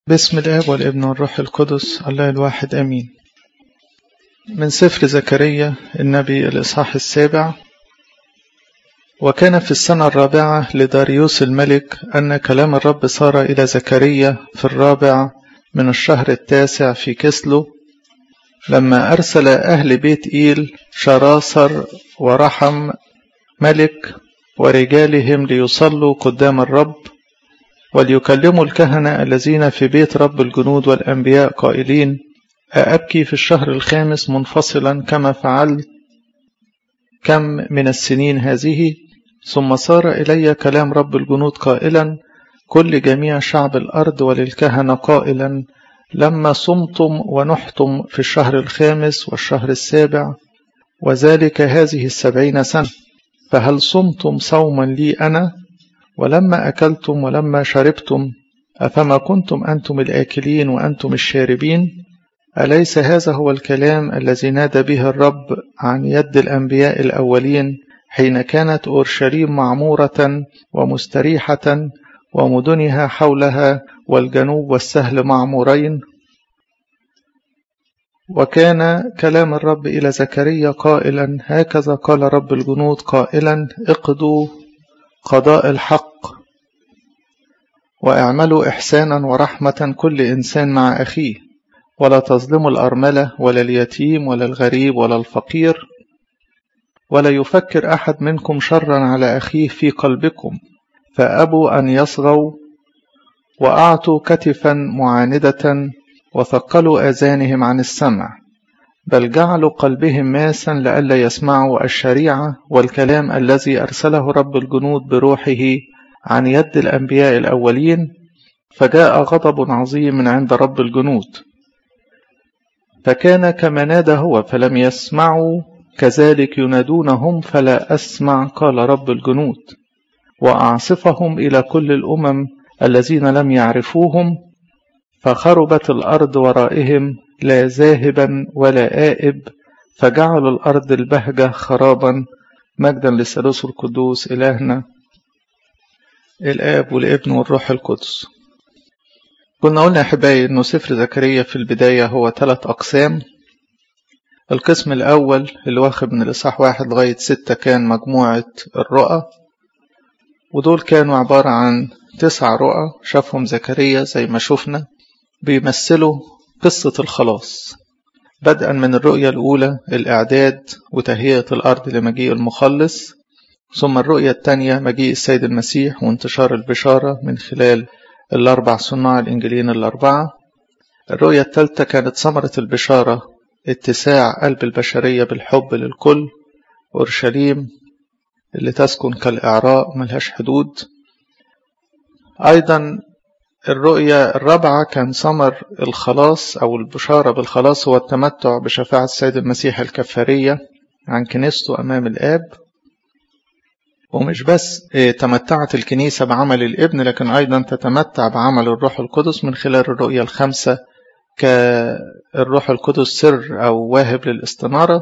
بسم الآب والابن والروح القدس الله الواحد أمين من سفر زكريا النبي الإصحاح السابع وكان في السنة الرابعة لداريوس الملك أن كلام الرب صار إلى زكريا في الرابع من الشهر التاسع في كسلو لما أرسل أهل بيت إيل شراصر ورحم ملك ورجالهم ليصلوا قدام الرب وليكلموا الكهنة الذين في بيت رب الجنود والأنبياء قائلين أأبكي في الشهر الخامس منفصلا كما فعلت كم من السنين هذه ثم صار إلي كلام رب الجنود قائلا كل جميع شعب الأرض وللكهنة قائلا لما صمتم ونحتم في الشهر الخامس والشهر السابع وذلك هذه السبعين سنة فهل صمتم صوما لي أنا ولما أكلتم ولما شربتم أفما كنتم أنتم الآكلين وأنتم الشاربين أليس هذا هو الكلام الذي نادى به الرب عن يد الأنبياء الأولين حين كانت أورشليم معمورة ومستريحة ومدنها حولها والجنوب والسهل معمورين وكان كلام الرب إلى زكريا قائلا هكذا قال رب الجنود قائلا اقضوا قضاء الحق واعملوا إحسانا ورحمة كل إنسان مع أخيه ولا تظلموا الأرملة ولا اليتيم ولا الغريب ولا الفقير ولا يفكر أحد منكم شرا على أخيه في قلبكم فأبوا أن يصغوا وأعطوا كتفا معاندة وثقلوا آذانهم عن السمع بل جعلوا قلبهم ماسا لئلا يسمعوا الشريعة والكلام الذي أرسله رب الجنود بروحه عن يد الأنبياء الأولين فجاء غضب عظيم من عند رب الجنود فكان كما نادى هو فلم يسمعوا كذلك ينادونهم فلا أسمع قال رب الجنود وأعصفهم إلى كل الأمم الذين لم يعرفوهم فخربت الأرض ورائهم لا ذاهبا ولا آئب فجعلوا الأرض البهجة خرابا مجدا للثالوث القدوس إلهنا الآب والابن والروح القدس كنا قلنا يا أحبائي أنه سفر زكريا في البداية هو ثلاث أقسام القسم الأول اللي واخد من الإصحاح واحد لغاية ستة كان مجموعة الرؤى ودول كانوا عبارة عن تسع رؤى شافهم زكريا زي ما شفنا بيمثلوا قصة الخلاص بدءا من الرؤية الأولى الإعداد وتهيئة الأرض لمجيء المخلص ثم الرؤية الثانية مجيء السيد المسيح وانتشار البشارة من خلال الأربع صناع الإنجيليين الأربعة الرؤية الثالثة كانت ثمرة البشارة اتساع قلب البشرية بالحب للكل أورشليم اللي تسكن كالإعراء ملهاش حدود أيضا الرؤية الرابعة كان ثمر الخلاص أو البشارة بالخلاص هو التمتع بشفاعة السيد المسيح الكفارية عن كنيسته أمام الآب ومش بس تمتعت الكنيسة بعمل الابن لكن أيضا تتمتع بعمل الروح القدس من خلال الرؤية الخمسة كالروح القدس سر أو واهب للاستنارة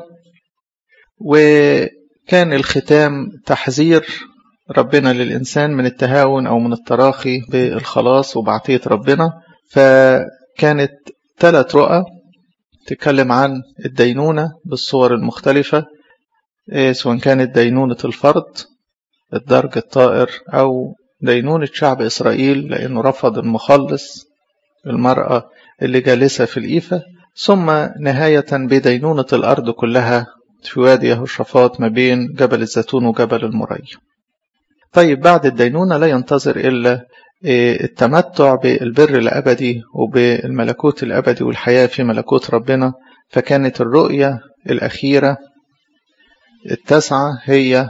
وكان الختام تحذير ربنا للإنسان من التهاون أو من التراخي بالخلاص وبعطية ربنا فكانت ثلاث رؤى تتكلم عن الدينونة بالصور المختلفة سواء كانت دينونة الفرد الدرج الطائر أو دينونة شعب إسرائيل لأنه رفض المخلص المرأة اللي جالسة في الإيفة ثم نهاية بدينونة الأرض كلها في وادي يهوشافاط ما بين جبل الزيتون وجبل المري طيب بعد الدينونة لا ينتظر إلا التمتع بالبر الأبدي وبالملكوت الأبدي والحياة في ملكوت ربنا فكانت الرؤية الأخيرة التاسعة هي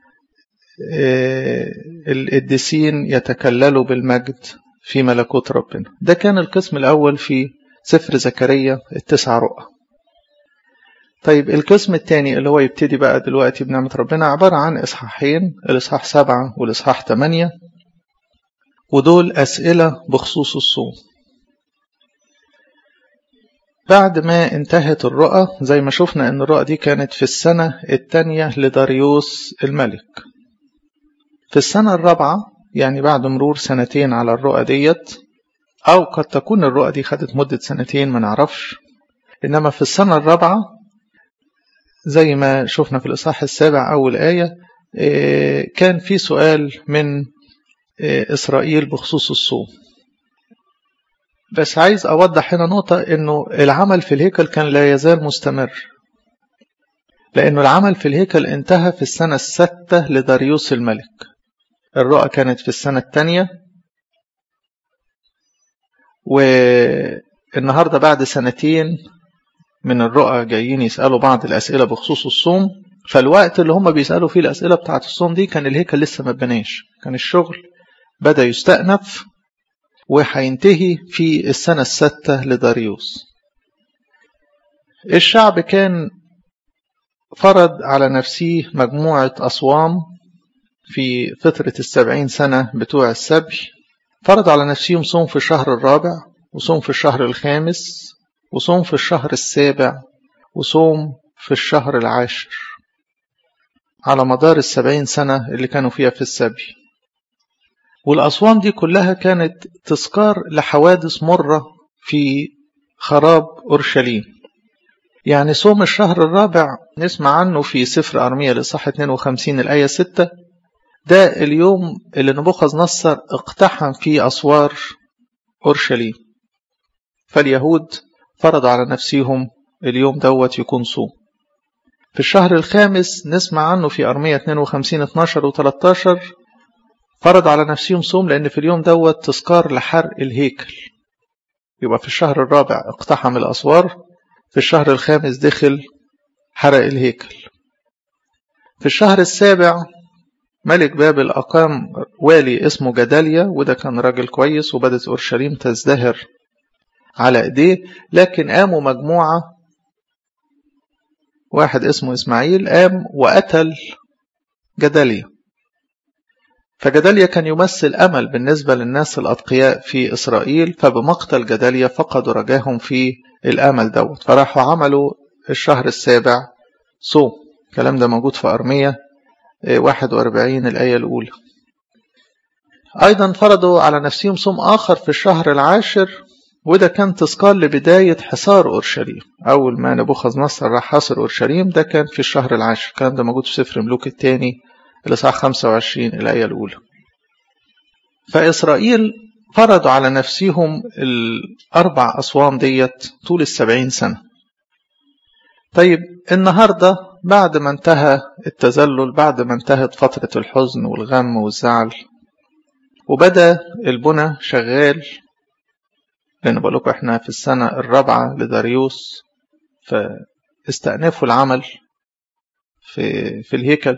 القديسين يتكللوا بالمجد في ملكوت ربنا ده كان القسم الأول في سفر زكريا التسع رؤى طيب القسم الثاني اللي هو يبتدي بقى دلوقتي بنعمة ربنا عبارة عن إصحاحين الإصحاح سبعة والإصحاح ثمانية ودول أسئلة بخصوص الصوم بعد ما انتهت الرؤى زي ما شفنا ان الرؤى دي كانت في السنة الثانية لداريوس الملك في السنة الرابعة يعني بعد مرور سنتين على الرؤى ديت أو قد تكون الرؤى دي خدت مدة سنتين ما نعرفش إنما في السنة الرابعة زي ما شفنا في الإصحاح السابع أول آية كان في سؤال من إسرائيل بخصوص الصوم بس عايز أوضح هنا نقطة إنه العمل في الهيكل كان لا يزال مستمر لأنه العمل في الهيكل انتهى في السنة الستة لداريوس الملك الرؤى كانت في السنة الثانية والنهاردة بعد سنتين من الرؤى جايين يسألوا بعض الأسئلة بخصوص الصوم فالوقت اللي هم بيسألوا فيه الأسئلة بتاعة الصوم دي كان الهيكل لسه ما بناش كان الشغل بدأ يستأنف وهينتهي في السنة الستة لداريوس الشعب كان فرض على نفسه مجموعة أصوام في فترة السبعين سنة بتوع السبي فرض على نفسهم صوم في الشهر الرابع وصوم في الشهر الخامس وصوم في الشهر السابع وصوم في الشهر العاشر على مدار السبعين سنة اللي كانوا فيها في السبي والأصوام دي كلها كانت تذكار لحوادث مرة في خراب أورشليم يعني صوم الشهر الرابع نسمع عنه في سفر أرمية لصح 52 الآية 6 ده اليوم اللي نبوخذ نصر اقتحم فيه أسوار أورشليم فاليهود فرضوا على نفسهم اليوم دوت يكون صوم في الشهر الخامس نسمع عنه في أرمية 52 12 و 13 فرض على نفسهم صوم لأن في اليوم دوت تذكار لحرق الهيكل يبقى في الشهر الرابع اقتحم الأسوار في الشهر الخامس دخل حرق الهيكل في الشهر السابع ملك بابل أقام والي اسمه جداليا وده كان راجل كويس وبدت أورشليم تزدهر على ايديه لكن قاموا مجموعة واحد اسمه إسماعيل قام وقتل جداليا فجداليا كان يمثل أمل بالنسبة للناس الأتقياء في إسرائيل فبمقتل جداليا فقدوا رجاهم في الأمل دوت فراحوا عملوا الشهر السابع صوم الكلام ده موجود في أرمية 41 الآية الأولى أيضا فرضوا على نفسهم صوم آخر في الشهر العاشر وده كان تذكار لبداية حصار أورشليم أول ما نبوخذ نصر راح حاصر أورشليم ده كان في الشهر العاشر الكلام ده موجود في سفر ملوك الثاني الإصحاح 25 الآية الأولى فإسرائيل فرضوا على نفسهم الأربع أصوام ديت طول السبعين سنة طيب النهاردة بعد ما انتهى التذلل بعد ما انتهت فترة الحزن والغم والزعل وبدأ البنى شغال لأن بقول لكم احنا في السنة الرابعة لداريوس فاستأنفوا العمل في في الهيكل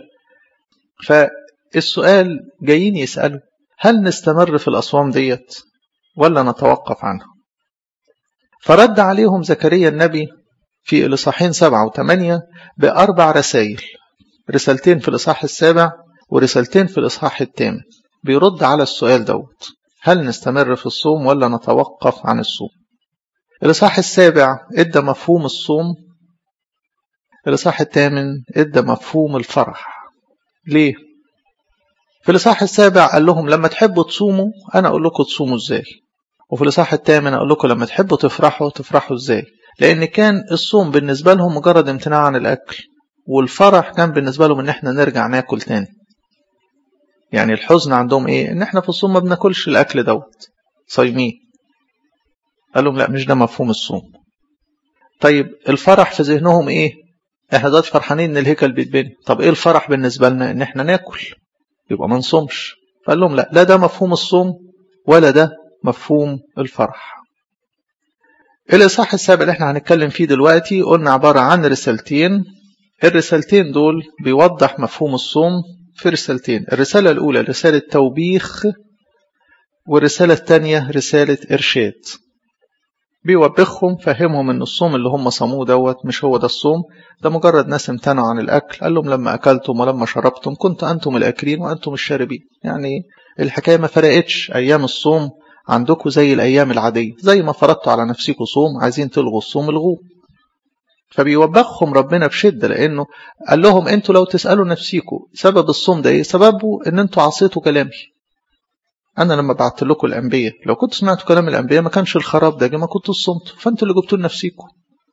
فالسؤال جايين يسألوا هل نستمر في الأصوام ديت ولا نتوقف عنها فرد عليهم زكريا النبي في الإصحاحين سبعة وثمانية بأربع رسائل رسالتين في الإصحاح السابع ورسالتين في الإصحاح الثامن بيرد على السؤال دوت هل نستمر في الصوم ولا نتوقف عن الصوم الإصحاح السابع ادى مفهوم الصوم الإصحاح الثامن ادى مفهوم الفرح ليه في الإصحاح السابع قال لهم لما تحبوا تصوموا أنا أقول لكم تصوموا إزاي وفي الإصحاح الثامن أقول لكم لما تحبوا تفرحوا تفرحوا إزاي لأن كان الصوم بالنسبة لهم مجرد امتناع عن الأكل والفرح كان بالنسبة لهم إن إحنا نرجع ناكل تاني يعني الحزن عندهم إيه إن إحنا في الصوم ما بناكلش الأكل دوت صايمين قال لهم لا مش ده مفهوم الصوم طيب الفرح في ذهنهم إيه إحنا دلوقتي فرحانين إن الهيكل بيتبني طب إيه الفرح بالنسبة لنا إن إحنا ناكل يبقى ما نصومش فقال لهم لا لا ده مفهوم الصوم ولا ده مفهوم الفرح الإصحاح السابع اللي احنا هنتكلم فيه دلوقتي قلنا عبارة عن رسالتين الرسالتين دول بيوضح مفهوم الصوم في رسالتين الرسالة الأولى رسالة توبيخ والرسالة الثانية رسالة إرشاد بيوبخهم فهمهم ان الصوم اللي هم صاموه دوت مش هو ده الصوم ده مجرد ناس امتنعوا عن الاكل قال لهم لما اكلتم ولما شربتم كنت انتم الاكلين وانتم الشاربين يعني الحكايه ما فرقتش ايام الصوم عندكم زي الايام العاديه زي ما فرضتوا على نفسكم صوم عايزين تلغوا الصوم الغوه فبيوبخهم ربنا بشده لانه قال لهم انتوا لو تسالوا نفسيكم سبب الصوم ده ايه سببه ان انتوا عصيتوا كلامي انا لما بعت لكم الانبياء لو كنت سمعتوا كلام الانبياء ما كانش الخراب ده ما كنتوا صمتوا فانتوا اللي جبتوا لنفسيكم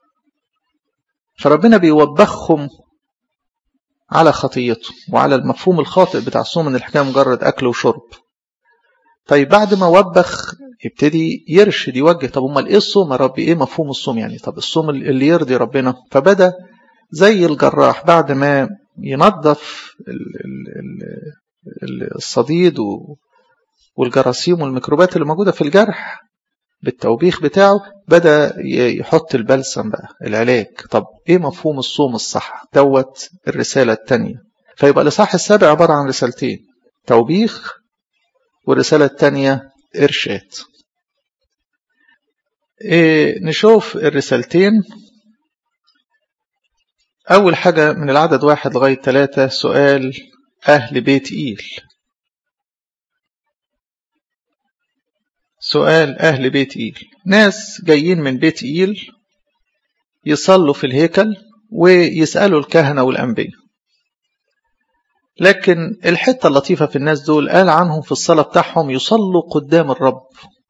فربنا بيوبخهم على خطيته وعلى المفهوم الخاطئ بتاع الصوم ان الحكايه مجرد اكل وشرب طيب بعد ما وبخ يبتدي يرشد يوجه طب امال ايه الصوم يا ربي ايه مفهوم الصوم يعني طب الصوم اللي يرضي ربنا فبدا زي الجراح بعد ما ينظف الصديد والجراثيم والميكروبات اللي موجوده في الجرح بالتوبيخ بتاعه بدا يحط البلسم بقى العلاج طب ايه مفهوم الصوم الصح دوت الرساله الثانيه فيبقى الاصحاح السابع عباره عن رسالتين توبيخ والرساله الثانيه ارشاد إيه نشوف الرسالتين أول حاجة من العدد واحد لغاية ثلاثة سؤال أهل بيت إيل سؤال أهل بيت إيل ناس جايين من بيت إيل يصلوا في الهيكل ويسألوا الكهنة والأنبياء لكن الحتة اللطيفة في الناس دول قال عنهم في الصلاة بتاعهم يصلوا قدام الرب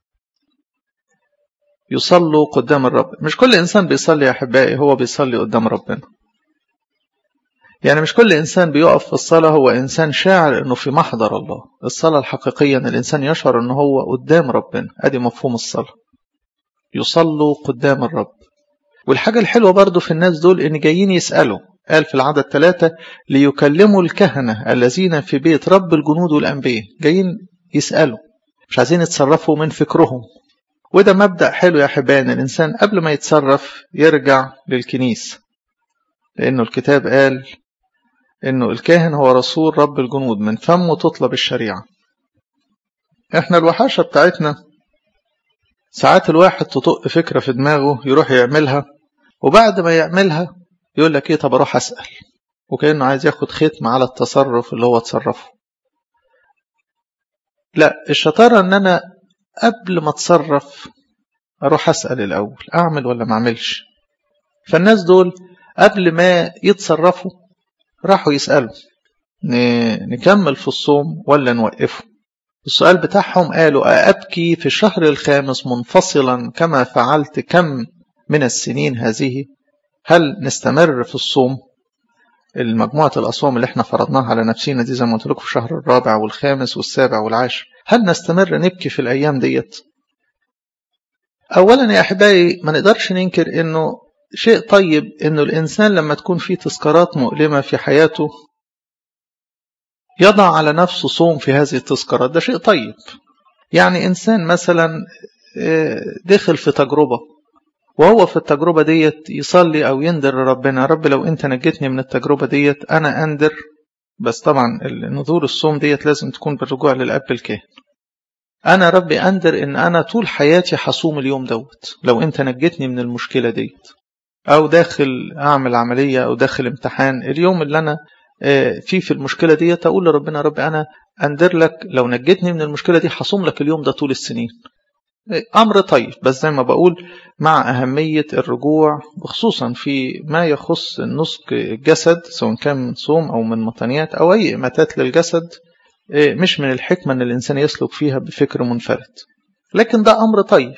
يصلوا قدام الرب مش كل إنسان بيصلي يا أحبائي هو بيصلي قدام ربنا يعني مش كل إنسان بيقف في الصلاة هو إنسان شاعر إنه في محضر الله الصلاة الحقيقية إن الإنسان يشعر إنه هو قدام ربنا أدي مفهوم الصلاة يصلوا قدام الرب والحاجة الحلوة برضو في الناس دول إن جايين يسألوا قال في العدد ثلاثة ليكلموا الكهنة الذين في بيت رب الجنود والأنبياء جايين يسألوا مش عايزين يتصرفوا من فكرهم وده مبدأ حلو يا حبان الإنسان قبل ما يتصرف يرجع للكنيسة لأنه الكتاب قال إنه الكاهن هو رسول رب الجنود من فمه تطلب الشريعة إحنا الوحاشة بتاعتنا ساعات الواحد تطق فكرة في دماغه يروح يعملها وبعد ما يعملها يقول لك إيه طب أروح أسأل وكأنه عايز ياخد ختم على التصرف اللي هو تصرفه لا الشطارة إن أنا قبل ما اتصرف اروح اسال الاول اعمل ولا ما اعملش فالناس دول قبل ما يتصرفوا راحوا يسالوا نكمل في الصوم ولا نوقفه السؤال بتاعهم قالوا أأبكي في الشهر الخامس منفصلا كما فعلت كم من السنين هذه هل نستمر في الصوم المجموعة الأصوام اللي احنا فرضناها على نفسينا دي زي ما قلت لكم في الشهر الرابع والخامس والسابع والعاشر هل نستمر نبكي في الأيام ديت أولا يا أحبائي ما نقدرش ننكر أنه شيء طيب أنه الإنسان لما تكون فيه تذكارات مؤلمة في حياته يضع على نفسه صوم في هذه التذكارات ده شيء طيب يعني إنسان مثلا دخل في تجربة وهو في التجربة ديت يصلي أو يندر ربنا رب لو أنت نجتني من التجربة ديت أنا أندر بس طبعا نذور الصوم ديت لازم تكون بالرجوع للأب الكاهن أنا ربي أندر إن أنا طول حياتي حصوم اليوم دوت لو أنت نجتني من المشكلة ديت أو داخل أعمل عملية أو داخل امتحان اليوم اللي أنا فيه في المشكلة ديت أقول لربنا ربي أنا أندر لك لو نجتني من المشكلة دي حصوم لك اليوم ده طول السنين أمر طيب بس زي ما بقول مع أهمية الرجوع خصوصا في ما يخص النسك الجسد سواء كان من صوم أو من مطنيات أو أي إماتات للجسد مش من الحكمة أن الإنسان يسلك فيها بفكر منفرد لكن ده أمر طيب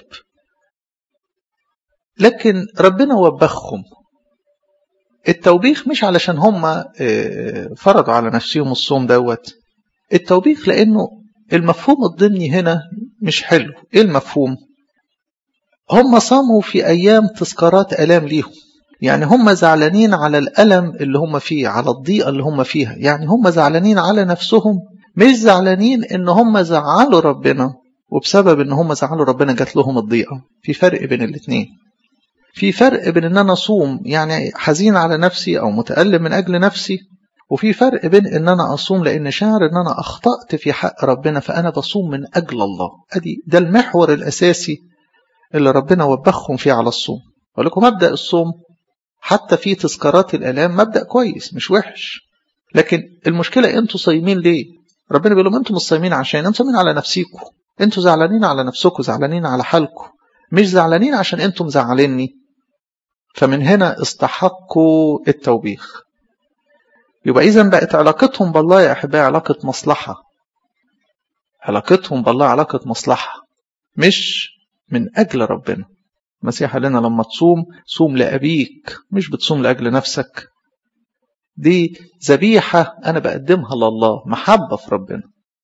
لكن ربنا وبخهم التوبيخ مش علشان هم فرضوا على نفسهم الصوم دوت التوبيخ لأنه المفهوم الضمني هنا مش حلو ايه المفهوم هم صاموا في ايام تذكارات الام ليهم يعني هم زعلانين على الالم اللي هم فيه على الضيقه اللي هم فيها يعني هم زعلانين على نفسهم مش زعلانين ان هم زعلوا ربنا وبسبب ان هم زعلوا ربنا جات لهم الضيقه في فرق بين الاثنين في فرق بين ان انا اصوم يعني حزين على نفسي او متالم من اجل نفسي وفي فرق بين ان انا اصوم لان شاعر ان انا اخطات في حق ربنا فانا بصوم من اجل الله ادي ده المحور الاساسي اللي ربنا وبخهم فيه على الصوم اقول لكم مبدا الصوم حتى في تذكارات الالام مبدا كويس مش وحش لكن المشكله انتوا صايمين ليه ربنا بيقول لهم انتوا مش صايمين عشان انتوا صايمين على نفسيكم انتوا زعلانين على نفسكم زعلانين على حالكم مش زعلانين عشان انتم مزعليني فمن هنا استحقوا التوبيخ يبقى إذا بقت علاقتهم بالله يا أحبائي علاقة مصلحة علاقتهم بالله علاقة مصلحة مش من أجل ربنا المسيح قال لنا لما تصوم صوم لأبيك مش بتصوم لأجل نفسك دي ذبيحة أنا بقدمها لله محبة في ربنا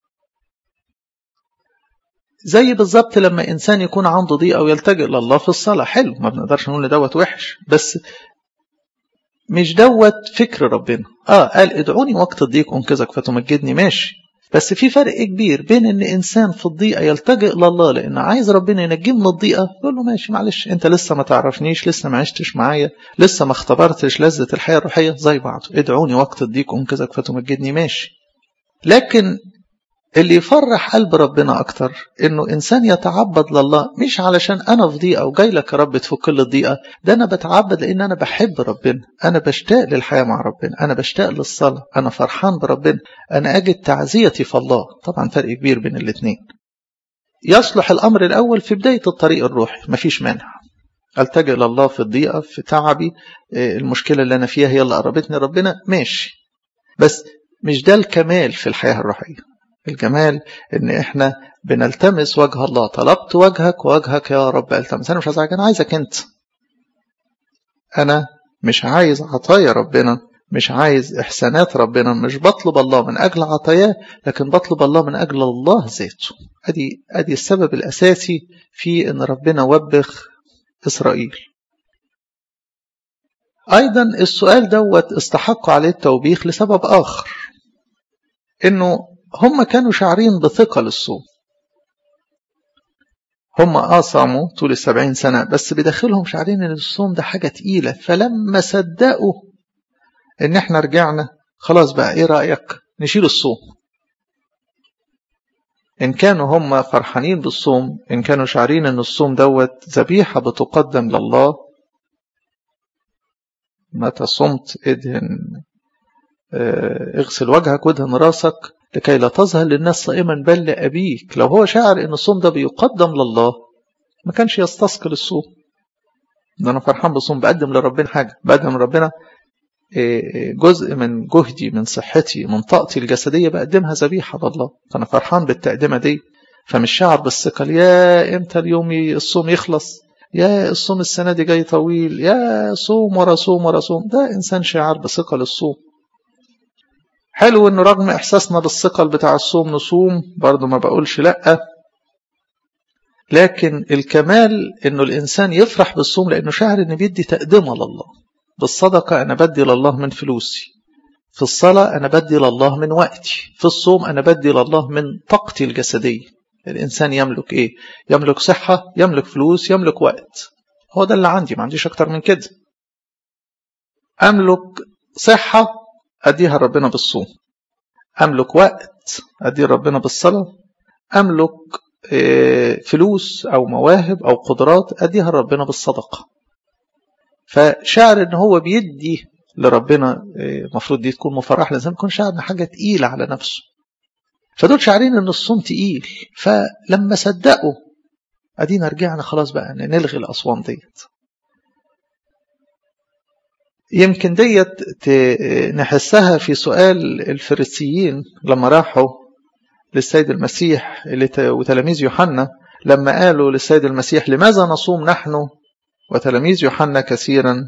زي بالظبط لما إنسان يكون عنده ضيقة ويلتجئ لله في الصلاة حلو ما بنقدرش نقول دوت وحش بس مش دوت فكر ربنا اه قال ادعوني وقت الضيق انقذك فتمجدني ماشي بس في فرق كبير بين ان انسان في الضيقه يلتجئ لله لان عايز ربنا ينجيه من الضيقه يقول له ماشي معلش انت لسه ما تعرفنيش لسه ما عشتش معايا لسه ما اختبرتش لذه الحياه الروحيه زي بعض ادعوني وقت الضيق انقذك فتمجدني ماشي لكن اللي يفرح قلب ربنا أكتر إنه إنسان يتعبد لله مش علشان أنا في ضيقة وجاي لك يا رب تفك كل الضيقة ده أنا بتعبد لأن أنا بحب ربنا أنا بشتاق للحياة مع ربنا أنا بشتاق للصلاة أنا فرحان بربنا أنا أجد تعزيتي في الله طبعا فرق كبير بين الاثنين يصلح الأمر الأول في بداية الطريق الروحي مفيش مانع التجئ لله في الضيقة في تعبي المشكلة اللي أنا فيها هي اللي قربتني ربنا ماشي بس مش ده الكمال في الحياة الروحية الجمال ان احنا بنلتمس وجه الله طلبت وجهك وجهك يا رب التمس انا مش عايزك انا عايزك انت انا مش عايز عطايا ربنا مش عايز احسانات ربنا مش بطلب الله من اجل عطاياه لكن بطلب الله من اجل الله ذاته ادي ادي السبب الاساسي في ان ربنا وبخ اسرائيل ايضا السؤال دوت استحقوا عليه التوبيخ لسبب اخر انه هم كانوا شاعرين بثقة للصوم هم اه صاموا طول السبعين سنة بس بداخلهم شاعرين ان الصوم ده حاجة تقيلة فلما صدقوا ان احنا رجعنا خلاص بقى ايه رأيك نشيل الصوم ان كانوا هم فرحانين بالصوم ان كانوا شاعرين ان الصوم دوت ذبيحة بتقدم لله متى صمت ادهن اغسل وجهك وادهن راسك لكي لا تظهر للناس صائما بل لأبيك لو هو شاعر ان الصوم ده بيقدم لله ما كانش يستثقل الصوم ده انا فرحان بالصوم بقدم لربنا حاجة بقدم لربنا جزء من جهدي من صحتي من طاقتي الجسدية بقدمها ذبيحة لله فأنا فرحان بالتقدمة دي فمش شاعر بالثقل يا امتى اليوم الصوم يخلص يا الصوم السنة دي جاي طويل يا صوم ورا صوم ورا صوم ده إنسان شاعر بثقل الصوم حلو انه رغم احساسنا بالثقل بتاع الصوم نصوم برضه ما بقولش لا لكن الكمال انه الانسان يفرح بالصوم لانه شاعر ان بيدي تقدمه لله بالصدقه انا بدي لله من فلوسي في الصلاه انا بدي لله من وقتي في الصوم انا بدي لله من طاقتي الجسديه الانسان يملك ايه يملك صحه يملك فلوس يملك وقت هو ده اللي عندي ما عنديش اكتر من كده املك صحه أديها ربنا بالصوم أملك وقت أديه ربنا بالصلاة أملك فلوس أو مواهب أو قدرات أديها ربنا بالصدقة فشعر إن هو بيدي لربنا المفروض دي تكون مفرح الإنسان يكون شعر إن حاجة تقيلة على نفسه فدول شاعرين إن الصوم تقيل فلما صدقوا أدينا رجعنا خلاص بقى نلغي الأصوام ديت يمكن ديت نحسها في سؤال الفريسيين لما راحوا للسيد المسيح وتلاميذ يوحنا لما قالوا للسيد المسيح لماذا نصوم نحن وتلاميذ يوحنا كثيرا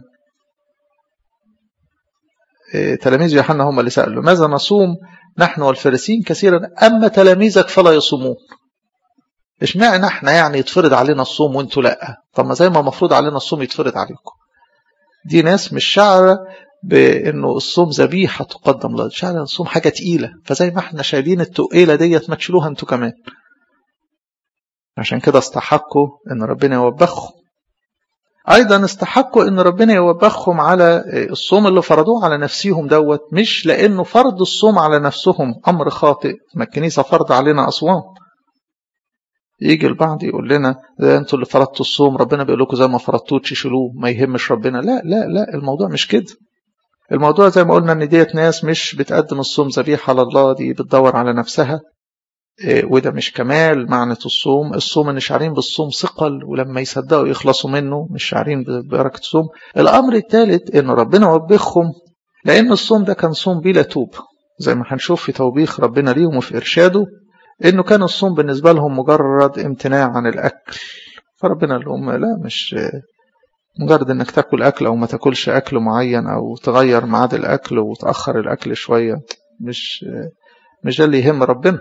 تلاميذ يوحنا هم اللي سألوا لماذا نصوم نحن والفريسيين كثيرا أما تلاميذك فلا يصومون اشمعنى احنا يعني يتفرض علينا الصوم وانتوا لا طب ما زي ما مفروض علينا الصوم يتفرض عليكم دي ناس مش شعرة بانه الصوم ذبيحة تقدم لله شعرة الصوم حاجة تقيلة فزي ما احنا شايلين التقيلة ديت ما تشيلوها انتوا كمان عشان كده استحقوا ان ربنا يوبخهم ايضا استحقوا ان ربنا يوبخهم على الصوم اللي فرضوه على نفسهم دوت مش لانه فرض الصوم على نفسهم امر خاطئ ما الكنيسة فرض علينا اصوام يجي البعض يقول لنا ده انتوا اللي فرضتوا الصوم ربنا بيقول لكم زي ما فرضتوه تشيلوه ما يهمش ربنا لا لا لا الموضوع مش كده الموضوع زي ما قلنا ان ديت ناس مش بتقدم الصوم ذبيحه لله دي بتدور على نفسها وده مش كمال معنى الصوم الصوم ان شعرين بالصوم ثقل ولما يصدقوا يخلصوا منه مش شعرين ببركه الصوم الامر الثالث ان ربنا وبخهم لان الصوم ده كان صوم بلا توب زي ما هنشوف في توبيخ ربنا ليهم وفي ارشاده إنه كان الصوم بالنسبة لهم مجرد امتناع عن الأكل فربنا قال لهم لا مش مجرد إنك تاكل أكل أو ما تاكلش أكل معين أو تغير ميعاد الأكل وتأخر الأكل شوية مش مش ده اللي يهم ربنا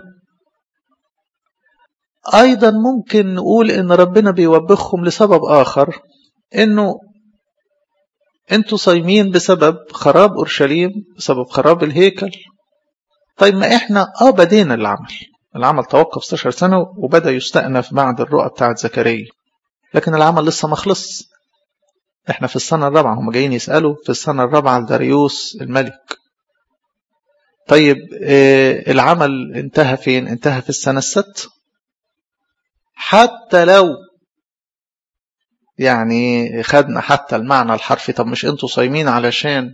أيضا ممكن نقول إن ربنا بيوبخهم لسبب آخر إنه أنتوا صايمين بسبب خراب أورشليم بسبب خراب الهيكل طيب ما إحنا آه بدينا العمل العمل توقف 16 سنة وبدأ يستأنف بعد الرؤى بتاعت زكريا لكن العمل لسه ما خلص إحنا في السنة الرابعة هم جايين يسألوا في السنة الرابعة لداريوس الملك طيب آه العمل انتهى فين انتهى في السنة الست حتى لو يعني خدنا حتى المعنى الحرفي طب مش انتوا صايمين علشان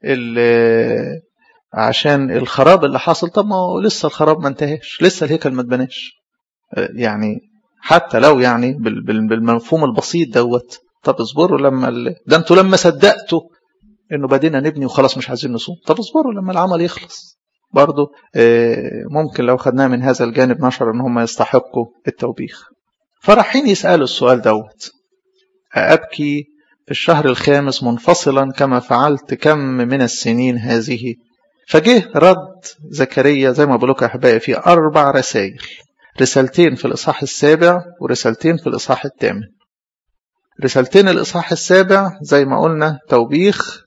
عشان الخراب اللي حاصل طب ما هو لسه الخراب ما انتهاش لسه الهيكل ما اتبناش يعني حتى لو يعني بالمفهوم البسيط دوت طب اصبروا لما ال... ده انتوا لما صدقتوا انه بدينا نبني وخلاص مش عايزين نصوم طب اصبروا لما العمل يخلص برضه ممكن لو خدناه من هذا الجانب نشر ان هم يستحقوا التوبيخ فرايحين يسألوا السؤال دوت أبكي في الشهر الخامس منفصلا كما فعلت كم من السنين هذه فجه رد زكريا زي ما بقولك يا أحبائي في أربع رسائل رسالتين في الإصحاح السابع ورسالتين في الإصحاح الثامن رسالتين الإصحاح السابع زي ما قلنا توبيخ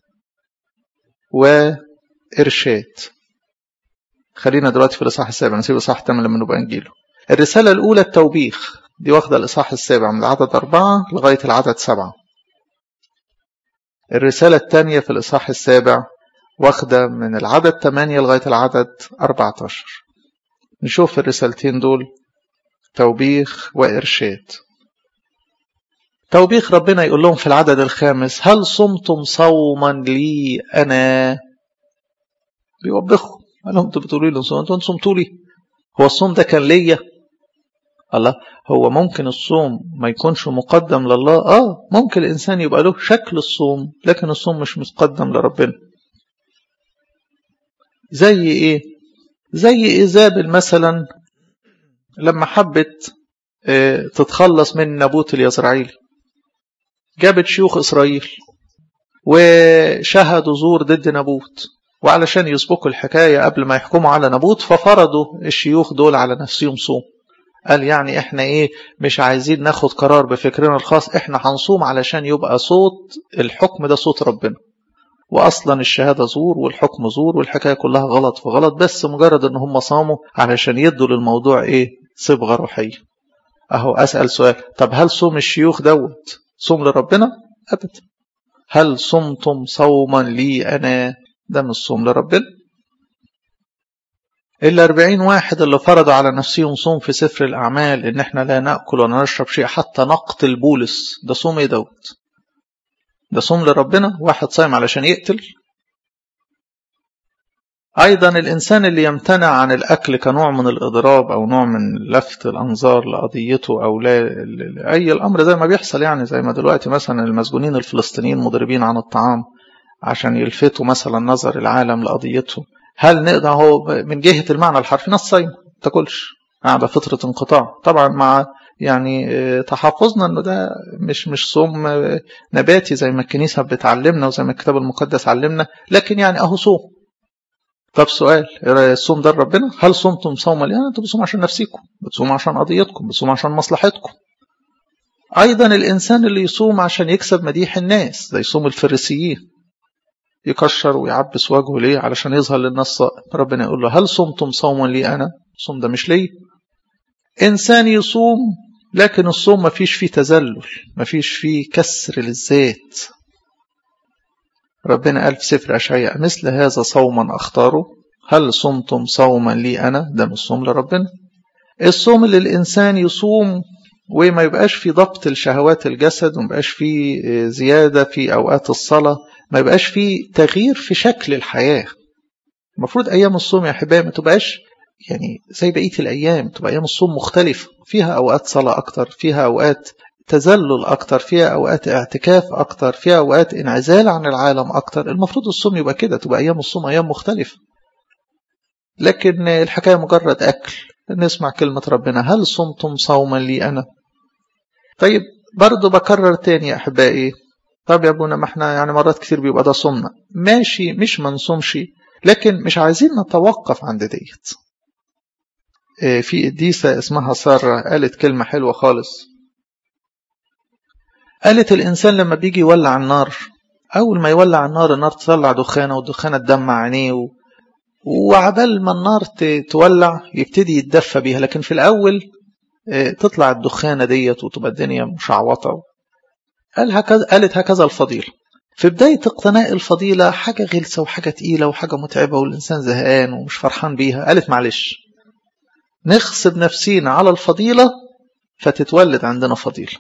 وإرشاد خلينا دلوقتي في الإصحاح السابع نسيب الإصحاح الثامن لما نبقى نجيله الرسالة الأولى التوبيخ دي واخدة الإصحاح السابع من العدد أربعة لغاية العدد سبعة الرسالة الثانية في الإصحاح السابع واخدة من العدد 8 لغاية العدد 14 نشوف الرسالتين دول توبيخ وإرشاد توبيخ ربنا يقول لهم في العدد الخامس هل صمتم صوما لي أنا بيوبخهم قال لهم انتوا بتقولوا لي صوم انتوا صمتوا لي هو الصوم ده كان ليا الله هو ممكن الصوم ما يكونش مقدم لله اه ممكن الانسان يبقى له شكل الصوم لكن الصوم مش مقدم لربنا زي ايه زي ايزابل مثلا لما حبت اه تتخلص من نابوت اليزرعيلي جابت شيوخ اسرائيل وشهدوا زور ضد نابوت وعلشان يسبقوا الحكاية قبل ما يحكموا على نابوت ففرضوا الشيوخ دول على نفسهم صوم قال يعني احنا ايه مش عايزين ناخد قرار بفكرنا الخاص احنا هنصوم علشان يبقى صوت الحكم ده صوت ربنا واصلا الشهاده زور والحكم زور والحكايه كلها غلط في غلط بس مجرد ان هم صاموا علشان يدوا للموضوع ايه صبغه روحيه اهو اسال سؤال طب هل صوم الشيوخ دوت صوم لربنا ابدا هل صمتم صوما لي انا ده مش صوم لربنا الأربعين واحد اللي فرضوا على نفسهم صوم في سفر الأعمال إن إحنا لا نأكل ولا نشرب شيء حتى نقتل بولس ده صوم إيه دوت؟ ده صوم لربنا واحد صايم علشان يقتل أيضا الإنسان اللي يمتنع عن الأكل كنوع من الإضراب أو نوع من لفت الأنظار لقضيته أو لا أي الأمر زي ما بيحصل يعني زي ما دلوقتي مثلا المسجونين الفلسطينيين مضربين عن الطعام عشان يلفتوا مثلا نظر العالم لقضيتهم هل نقدر هو من جهة المعنى الحرفي ناس صايمة تاكلش قاعدة فترة انقطاع طبعا مع يعني تحفظنا انه ده مش مش صوم نباتي زي ما الكنيسة بتعلمنا وزي ما الكتاب المقدس علمنا لكن يعني اهو صوم طب سؤال الصوم ده ربنا هل صمتم صوما لي انتوا بتصوموا عشان نفسيكم بتصوموا عشان قضيتكم بتصوموا عشان مصلحتكم ايضا الانسان اللي يصوم عشان يكسب مديح الناس زي صوم الفريسيين يكشر ويعبس وجهه ليه علشان يظهر للناس صائم ربنا يقول له هل صمتم صوما لي أنا الصوم ده مش لي إنسان يصوم لكن الصوم ما فيش فيه تذلل ما فيش فيه كسر للذات ربنا قال في سفر أشعياء مثل هذا صوما أختاره هل صمتم صوما لي أنا ده مش صوم لربنا الصوم اللي الإنسان يصوم وما يبقاش في ضبط الشهوات الجسد وما يبقاش في زيادة في أوقات الصلاة ما يبقاش في تغيير في شكل الحياة المفروض أيام الصوم يا أحبائي ما تبقاش يعني زي بقية الأيام تبقى أيام الصوم مختلفة فيها أوقات صلاة أكتر فيها أوقات تذلل أكتر فيها أوقات اعتكاف أكتر فيها أوقات انعزال عن العالم أكتر المفروض الصوم يبقى كده تبقى أيام الصوم أيام مختلفة لكن الحكاية مجرد أكل نسمع كلمة ربنا هل صمتم صوما لي أنا طيب برضو بكرر تاني يا أحبائي طب يا ابونا ما احنا يعني مرات كتير بيبقى ده صمنا ماشي مش منصومش لكن مش عايزين نتوقف عند ديت في قديسة اسمها سارة قالت كلمة حلوة خالص قالت الإنسان لما بيجي يولع النار أول ما يولع النار النار تطلع دخانة والدخانة تدمع عينيه و... وعبال ما النار تولع يبتدي يتدفى بيها لكن في الأول تطلع الدخانة ديت وتبقى الدنيا مشعوطة قال هكذا قالت هكذا الفضيلة في بداية اقتناء الفضيلة حاجة غلسة وحاجة تقيلة وحاجة متعبة والإنسان زهقان ومش فرحان بيها قالت معلش نغصب نفسينا على الفضيلة فتتولد عندنا فضيلة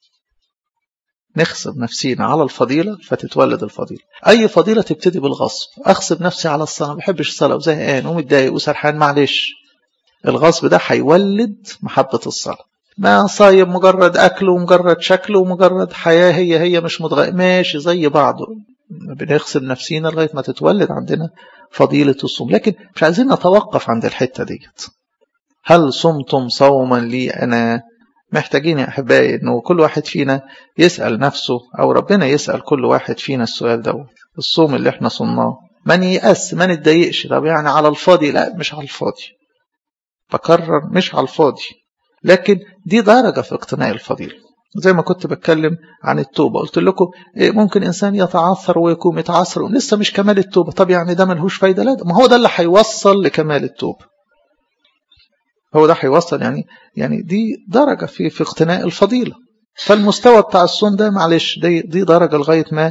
نغصب نفسينا على الفضيلة فتتولد الفضيلة أي فضيلة تبتدي بالغصب أغصب نفسي على الصلاة ما بحبش الصلاة وزهقان ومتضايق وسرحان معلش الغصب ده هيولد محبة الصلاة ما صايب مجرد أكل ومجرد شكل ومجرد حياة هي هي مش متغير ماشي زي بعضه بنغصب نفسينا لغاية ما تتولد عندنا فضيلة الصوم لكن مش عايزين نتوقف عند الحتة ديت هل صمتم صوما لي أنا محتاجين يا أحبائي أنه كل واحد فينا يسأل نفسه أو ربنا يسأل كل واحد فينا السؤال ده الصوم اللي احنا صمناه ما نيأس ما نتضايقش طب يعني على الفاضي لا مش على الفاضي بكرر مش على الفاضي لكن دي درجة في اقتناء الفضيلة زي ما كنت بتكلم عن التوبة قلت لكم ممكن إنسان يتعثر ويكون متعثر ولسه مش كمال التوبة طب يعني ده ملهوش فايدة لا ما هو ده اللي هيوصل لكمال التوبة هو ده هيوصل يعني يعني دي درجة في في اقتناء الفضيلة فالمستوى بتاع الصوم ده معلش دي, دي درجة لغاية ما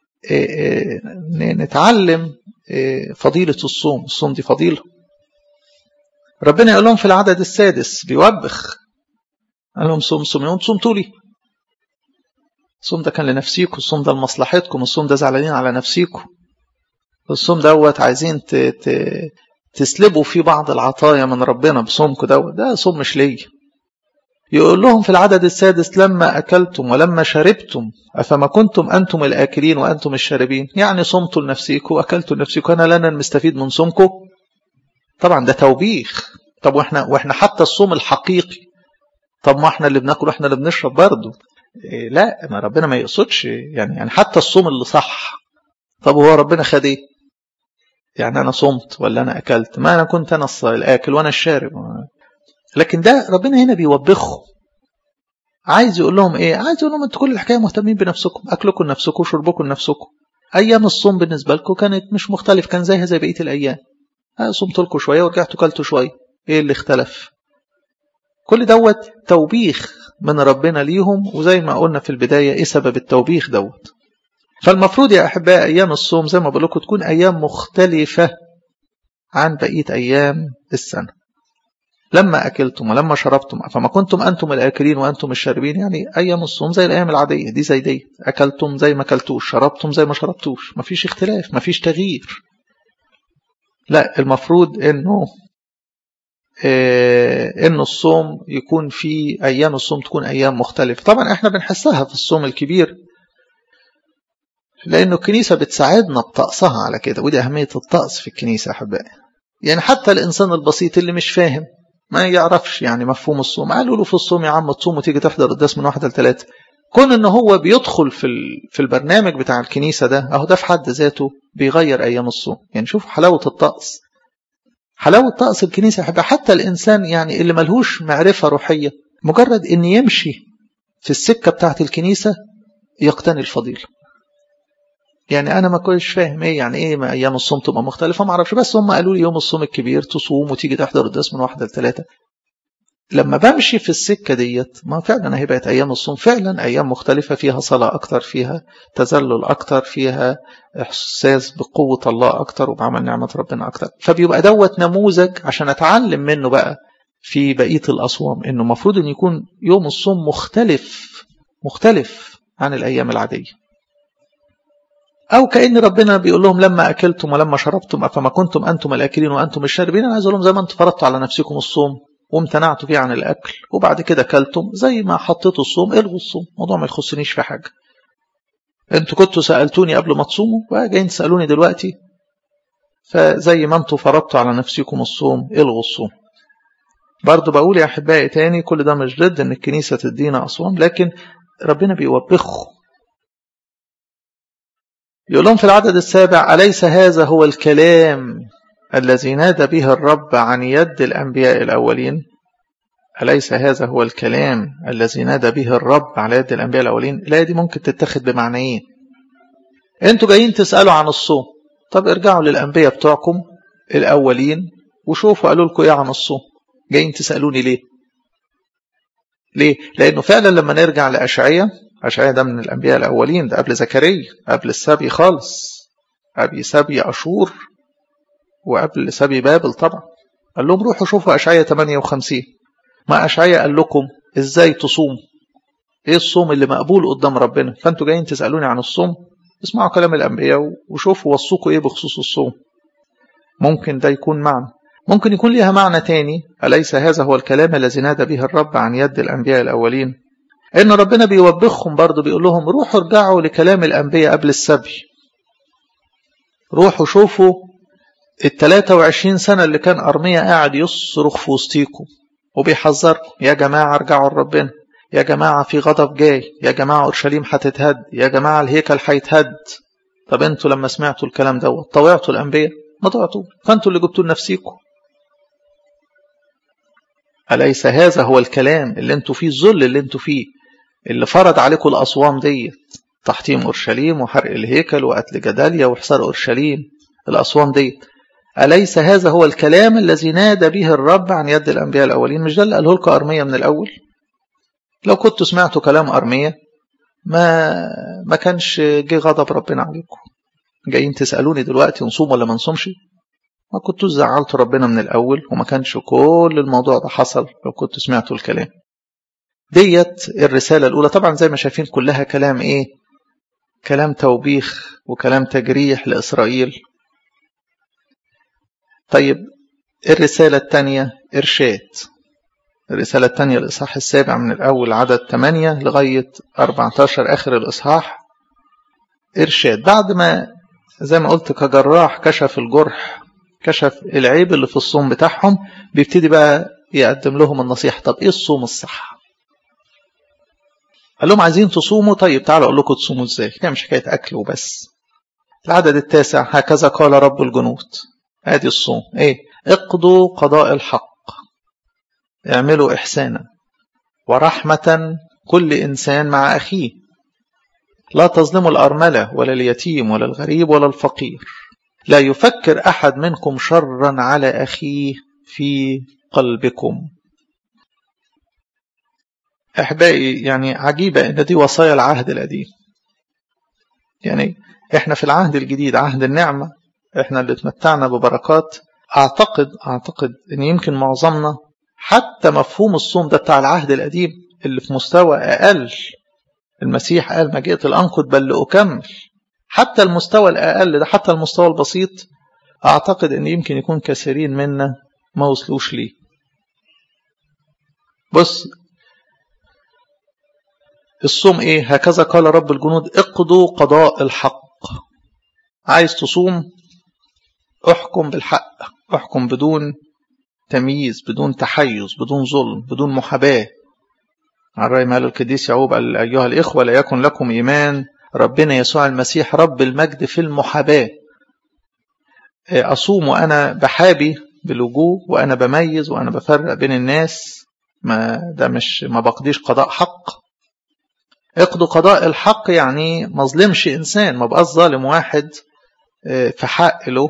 نتعلم فضيلة الصوم الصوم دي فضيلة ربنا يقول لهم في العدد السادس بيوبخ قال لهم صوم صوم يوم صومتوا لي الصوم ده كان لنفسيكم الصوم ده لمصلحتكم الصوم ده زعلانين على نفسيكم الصوم دوت عايزين ت... ت... تسلبوا فيه بعض العطايا من ربنا بصومكم دوت ده صوم مش ليا يقول لهم في العدد السادس لما أكلتم ولما شربتم أفما كنتم أنتم الآكلين وأنتم الشاربين يعني صمتوا لنفسيكم وأكلتوا لنفسيكم أنا لنا المستفيد من صومكم طبعا ده توبيخ طب واحنا واحنا حتى الصوم الحقيقي طب ما احنا اللي بناكل واحنا اللي بنشرب برضه إيه لا ما ربنا ما يقصدش يعني يعني حتى الصوم اللي صح طب هو ربنا خد ايه يعني انا صمت ولا انا اكلت ما انا كنت انا الاكل وانا الشارب لكن ده ربنا هنا بيوبخهم عايز يقول لهم ايه عايز يقول لهم انتوا كل الحكايه مهتمين بنفسكم اكلكم لنفسكم وشربكم لنفسكم ايام الصوم بالنسبه لكم كانت مش مختلف كان زيها زي بقيه الايام صمت لكم شويه ورجعتوا كلتوا شويه ايه اللي اختلف كل دوت توبيخ من ربنا ليهم وزي ما قلنا في البدايه ايه سبب التوبيخ دوت فالمفروض يا احباء ايام الصوم زي ما بقول لكم تكون ايام مختلفه عن بقيه ايام السنه لما اكلتم ولما شربتم فما كنتم انتم الاكلين وانتم الشاربين يعني ايام الصوم زي الايام العاديه دي زي دي اكلتم زي ما اكلتوش شربتم زي ما شربتوش مفيش اختلاف مفيش تغيير لا المفروض انه إيه انه الصوم يكون في ايام الصوم تكون ايام مختلفه طبعا احنا بنحسها في الصوم الكبير لانه الكنيسه بتساعدنا بطقسها على كده ودي اهميه الطقس في الكنيسه احبائي يعني حتى الانسان البسيط اللي مش فاهم ما يعرفش يعني مفهوم الصوم قالوا له في الصوم يا عم تصوم وتيجي تحضر القداس من واحده لثلاثه كون ان هو بيدخل في في البرنامج بتاع الكنيسه ده اهو ده في حد ذاته بيغير ايام الصوم يعني شوف حلاوه الطقس حلاوه طقس الكنيسه يحب حتى الانسان يعني اللي ملهوش معرفه روحيه مجرد ان يمشي في السكه بتاعه الكنيسه يقتني الفضيله يعني انا ما كنتش فاهم ايه يعني ايه ايام الصوم تبقى مختلفه ما اعرفش بس هم قالوا لي يوم الصوم الكبير تصوم وتيجي تحضر القداس من واحده لثلاثه لما بمشي في السكه ديت ما فعلا هي بقت ايام الصوم فعلا ايام مختلفه فيها صلاه اكتر فيها تذلل اكتر فيها احساس بقوه الله اكتر وبعمل نعمه ربنا اكتر فبيبقى دوت نموذج عشان اتعلم منه بقى في بقيه الاصوام انه المفروض ان يكون يوم الصوم مختلف مختلف عن الايام العاديه أو كأن ربنا بيقول لهم لما أكلتم ولما شربتم أفما كنتم أنتم الآكلين وأنتم الشاربين أنا عايز أقول لهم زي ما أنتم فرضتوا على نفسكم الصوم وامتنعتوا فيه عن الأكل وبعد كده أكلتم زي ما حطيتوا الصوم الغوا الصوم الموضوع ما يخصنيش في حاجة أنتوا كنتوا سألتوني قبل ما تصوموا وجايين تسألوني دلوقتي فزي ما أنتم فرضتوا على نفسكم الصوم الغوا الصوم برضو بقول يا أحبائي تاني كل ده مش ضد إن الكنيسة تدينا أصوام لكن ربنا بيوبخه يقول لهم في العدد السابع أليس هذا هو الكلام الذي نادى به الرب عن يد الأنبياء الأولين أليس هذا هو الكلام الذي نادى به الرب على يد الأنبياء الأولين الآية دي ممكن تتخذ بمعنيين انتوا جايين تسألوا عن الصوم طب ارجعوا للأنبياء بتوعكم الأولين وشوفوا قالوا لكم إيه عن الصوم جايين تسألوني ليه ليه لأنه فعلا لما نرجع لأشعية أشعية ده من الأنبياء الأولين ده قبل زكريا قبل السبي خالص قبل سبي أشور وقبل سبي بابل طبعا قال لهم روحوا شوفوا أشعية 58 ما أشعية قال لكم إزاي تصوم إيه الصوم اللي مقبول قدام ربنا فأنتوا جايين تسألوني عن الصوم اسمعوا كلام الأنبياء وشوفوا وصوكوا إيه بخصوص الصوم ممكن ده يكون معنى ممكن يكون ليها معنى تاني أليس هذا هو الكلام الذي نادى به الرب عن يد الأنبياء الأولين إن ربنا بيوبخهم برضه بيقول لهم روحوا ارجعوا لكلام الأنبياء قبل السبي روحوا شوفوا ال 23 سنة اللي كان أرميا قاعد يصرخ في وسطيكم وبيحذركم يا جماعة ارجعوا لربنا يا جماعة في غضب جاي يا جماعة أورشليم هتتهد يا جماعة الهيكل هيتهد طب انتوا لما سمعتوا الكلام دوت طوعتوا الأنبياء ما طوعتوا فانتوا اللي جبتوا لنفسيكم أليس هذا هو الكلام اللي انتوا فيه الذل اللي انتوا فيه اللي فرض عليكم الأصوام ديت تحطيم أورشليم وحرق الهيكل وقتل جداليا وحصار أورشليم الأصوام ديت أليس هذا هو الكلام الذي نادى به الرب عن يد الأنبياء الأولين مش ده اللي قاله لكم أرمية من الأول لو كنتوا سمعتوا كلام أرمية ما ما كانش جه غضب ربنا عليكم جايين تسألوني دلوقتي نصوم ولا ما نصومش ما كنتوش زعلتوا ربنا من الأول وما كانش كل الموضوع ده حصل لو كنتوا سمعتوا الكلام ديت الرسالة الأولى طبعا زي ما شايفين كلها كلام إيه كلام توبيخ وكلام تجريح لإسرائيل طيب الرسالة الثانية إرشاد الرسالة الثانية الإصحاح السابع من الأول عدد 8 لغاية 14 آخر الإصحاح إرشاد بعد ما زي ما قلت كجراح كشف الجرح كشف العيب اللي في الصوم بتاعهم بيبتدي بقى يقدم لهم النصيحة طب إيه الصوم الصح قال لهم عايزين تصوموا طيب تعالوا أقول لكم تصوموا إزاي هي مش حكاية أكل وبس العدد التاسع هكذا قال رب الجنود ادي الصوم ايه اقضوا قضاء الحق اعملوا احسانا ورحمة كل انسان مع اخيه لا تظلموا الارملة ولا اليتيم ولا الغريب ولا الفقير لا يفكر احد منكم شرا على اخيه في قلبكم احبائي يعني عجيبة ان دي وصايا العهد القديم يعني احنا في العهد الجديد عهد النعمة احنا اللي اتمتعنا ببركات اعتقد اعتقد ان يمكن معظمنا حتى مفهوم الصوم ده بتاع العهد القديم اللي في مستوى اقل المسيح قال ما جئت الانقض بل لاكمل حتى المستوى الاقل ده حتى المستوى البسيط اعتقد ان يمكن يكون كثيرين منا ما وصلوش ليه بص الصوم ايه هكذا قال رب الجنود اقضوا قضاء الحق عايز تصوم احكم بالحق احكم بدون تمييز بدون تحيز بدون ظلم بدون محاباة على رأي ما قال القديس يعقوب قال أيها الإخوة لا يكن لكم إيمان ربنا يسوع المسيح رب المجد في المحاباة أصوم وأنا بحابي بالوجوه وأنا بميز وأنا بفرق بين الناس ما ده مش ما بقضيش قضاء حق اقضوا قضاء الحق يعني ما ظلمش إنسان ما بقاش ظالم واحد في حق له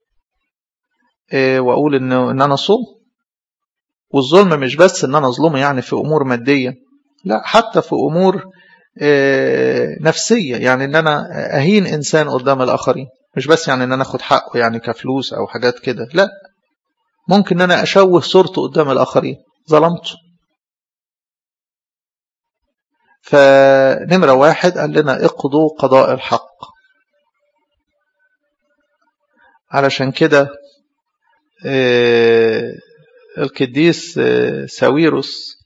واقول ان ان انا صوم والظلم مش بس ان انا اظلمه يعني في امور ماديه لا حتى في امور نفسيه يعني ان انا اهين انسان قدام الاخرين مش بس يعني ان انا اخد حقه يعني كفلوس او حاجات كده لا ممكن ان انا اشوه صورته قدام الاخرين ظلمته فنمرة واحد قال لنا اقضوا قضاء الحق علشان كده القديس ساويروس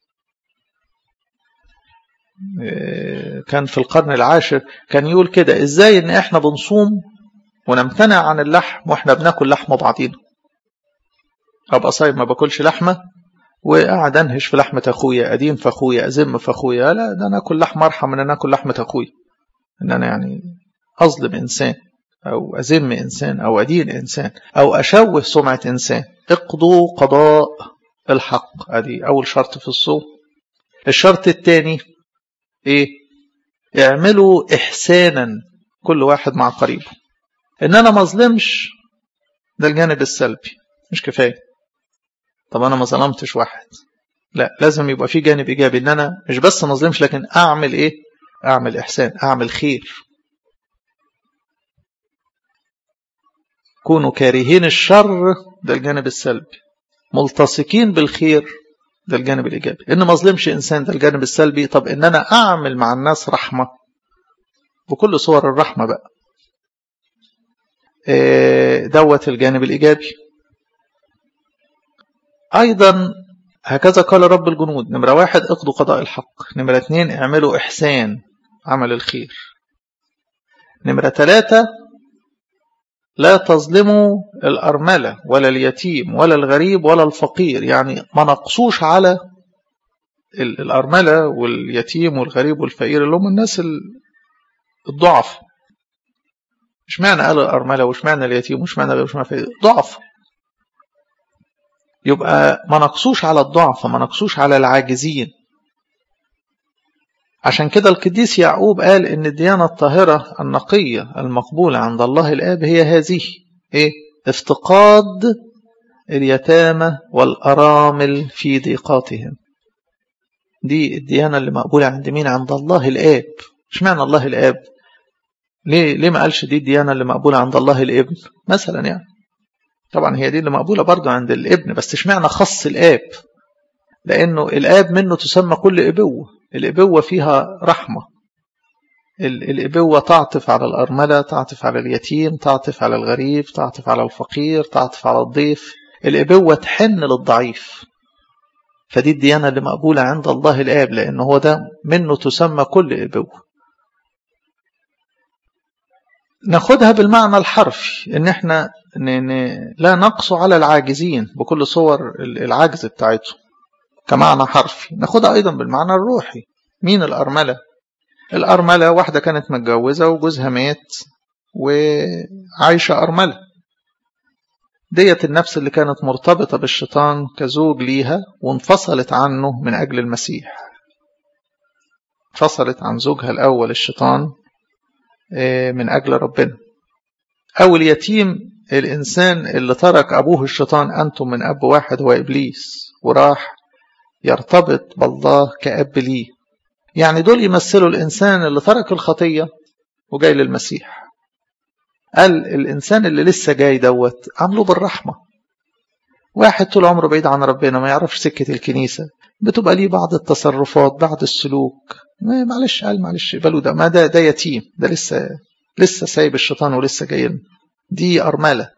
كان في القرن العاشر كان يقول كده ازاي ان احنا بنصوم ونمتنع عن اللحم واحنا بناكل لحمه بعضينا ابقى صايم ما باكلش لحمه وقاعد انهش في لحمة اخويا ادين في اخويا ازم في اخويا لا ده انا اكل لحمة ارحم من ان اكل لحمة اخويا ان انا يعني اظلم انسان او ازم انسان او ادين انسان او اشوه سمعة انسان اقضوا قضاء الحق ادي اول شرط في الصوم الشرط الثاني ايه اعملوا احسانا كل واحد مع قريبه ان انا ما اظلمش ده الجانب السلبي مش كفايه طب انا ما ظلمتش واحد لا لازم يبقى في جانب ايجابي ان انا مش بس ما اظلمش لكن اعمل ايه اعمل احسان اعمل خير كونوا كارهين الشر ده الجانب السلبي ملتصقين بالخير ده الجانب الايجابي ان ما اظلمش انسان ده الجانب السلبي طب ان انا اعمل مع الناس رحمه بكل صور الرحمه بقى دوت الجانب الايجابي ايضا هكذا قال رب الجنود نمره واحد اقضوا قضاء الحق نمره اتنين اعملوا احسان عمل الخير نمره ثلاثه لا تظلموا الأرملة ولا اليتيم ولا الغريب ولا الفقير يعني ما نقصوش على الأرملة واليتيم والغريب والفقير اللي هم الناس الضعف مش معنى قال الأرملة وش معنى اليتيم وش معنى وش معنى الفقير ضعف يبقى ما نقصوش على الضعف ما نقصوش على العاجزين عشان كده القديس يعقوب قال ان الديانة الطاهرة النقية المقبولة عند الله الآب هي هذه ايه افتقاد اليتامى والأرامل في ضيقاتهم دي الديانة اللي مقبولة عند مين عند الله الآب مش معنى الله الآب ليه ليه ما قالش دي الديانة اللي مقبولة عند الله الابن مثلا يعني طبعا هي دي اللي مقبولة برضو عند الابن بس اشمعنى خص الآب لأنه الآب منه تسمى كل إبوة الإبوة فيها رحمة الإبوة تعطف على الأرملة تعطف على اليتيم تعطف على الغريب تعطف على الفقير تعطف على الضيف الإبوة تحن للضعيف فدي الديانة اللي مقبولة عند الله الآب لأنه هو ده منه تسمى كل إبوة ناخدها بالمعنى الحرفي ان احنا لا نقص على العاجزين بكل صور العجز بتاعتهم كمعنى حرفي ناخدها أيضا بالمعنى الروحي مين الأرملة الأرملة واحدة كانت متجوزة وجوزها مات وعايشة أرملة ديت النفس اللي كانت مرتبطة بالشيطان كزوج ليها وانفصلت عنه من أجل المسيح انفصلت عن زوجها الأول الشيطان من أجل ربنا أو اليتيم الإنسان اللي ترك أبوه الشيطان أنتم من أب واحد هو إبليس وراح يرتبط بالله كأب ليه يعني دول يمثلوا الإنسان اللي ترك الخطية وجاي للمسيح قال الإنسان اللي لسه جاي دوت عامله بالرحمة واحد طول عمره بعيد عن ربنا ما يعرفش سكة الكنيسة بتبقى ليه بعض التصرفات بعض السلوك معلش قال معلش بلو ده ما ده ده يتيم ده لسه لسه سايب الشيطان ولسه جاي دي أرملة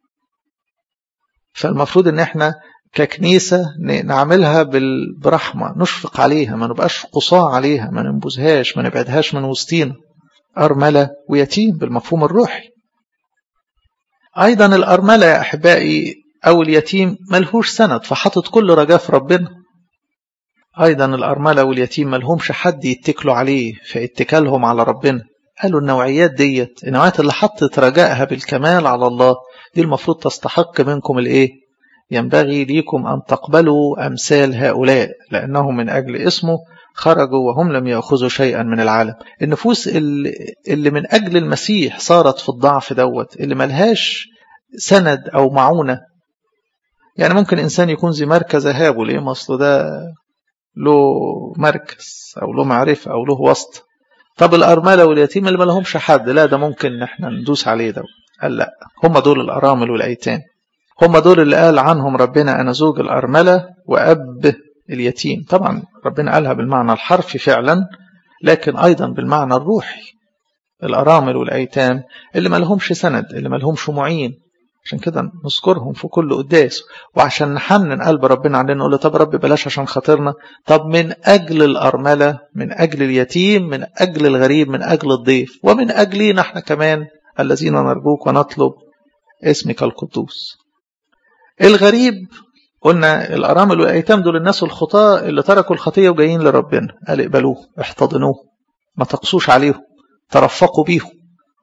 فالمفروض ان احنا ككنيسة نعملها برحمة نشفق عليها ما نبقاش قصاة عليها ما ننبذهاش ما نبعدهاش من وسطينا أرملة ويتيم بالمفهوم الروحي أيضا الأرملة يا أحبائي أو اليتيم ملهوش سند فحطت كل رجاء في ربنا أيضا الأرملة واليتيم ملهمش حد يتكلوا عليه فاتكالهم على ربنا قالوا النوعيات ديت النوعيات اللي حطت رجائها بالكمال على الله دي المفروض تستحق منكم الايه ينبغي ليكم أن تقبلوا أمثال هؤلاء لأنهم من أجل اسمه خرجوا وهم لم يأخذوا شيئا من العالم النفوس اللي من أجل المسيح صارت في الضعف دوت اللي ملهاش سند أو معونة يعني ممكن إنسان يكون زي مركز هابه ليه مصل ده له مركز أو له معرفة أو له وسط طب الأرملة واليتيم اللي ما لهمش حد لا ده ممكن احنا ندوس عليه ده قال لا هم دول الأرامل والأيتام هم دول اللي قال عنهم ربنا أنا زوج الأرملة وأب اليتيم طبعا ربنا قالها بالمعنى الحرفي فعلا لكن أيضا بالمعنى الروحي الأرامل والأيتام اللي ما لهمش سند اللي ما لهمش معين عشان كده نذكرهم في كل قداس وعشان نحنن قلب ربنا علينا نقول له طب رب بلاش عشان خاطرنا طب من أجل الأرملة من أجل اليتيم من أجل الغريب من أجل الضيف ومن أجلنا احنا كمان الذين نرجوك ونطلب اسمك القدوس الغريب قلنا الأرامل والأيتام دول الناس الخطاة اللي تركوا الخطية وجايين لربنا قال اقبلوه احتضنوه ما تقصوش عليهم ترفقوا بيهم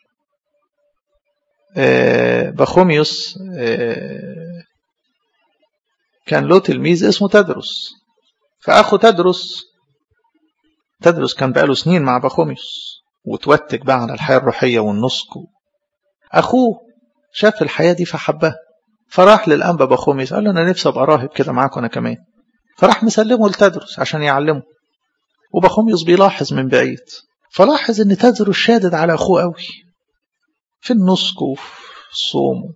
آه بخوميوس آه كان له تلميذ اسمه تدرس فأخو تدرس تدرس كان بقاله سنين مع بخوميوس وتوتك بقى على الحياة الروحية والنسك أخوه شاف الحياة دي فحبها فراح للأنبا بخوميس قال له أنا نفسي أبقى راهب كده معاكم أنا كمان فراح مسلمه لتدرس عشان يعلمه وبخوميس بيلاحظ من بعيد فلاحظ ان تدرس شادد على اخوه قوي في النسك وفي الصوم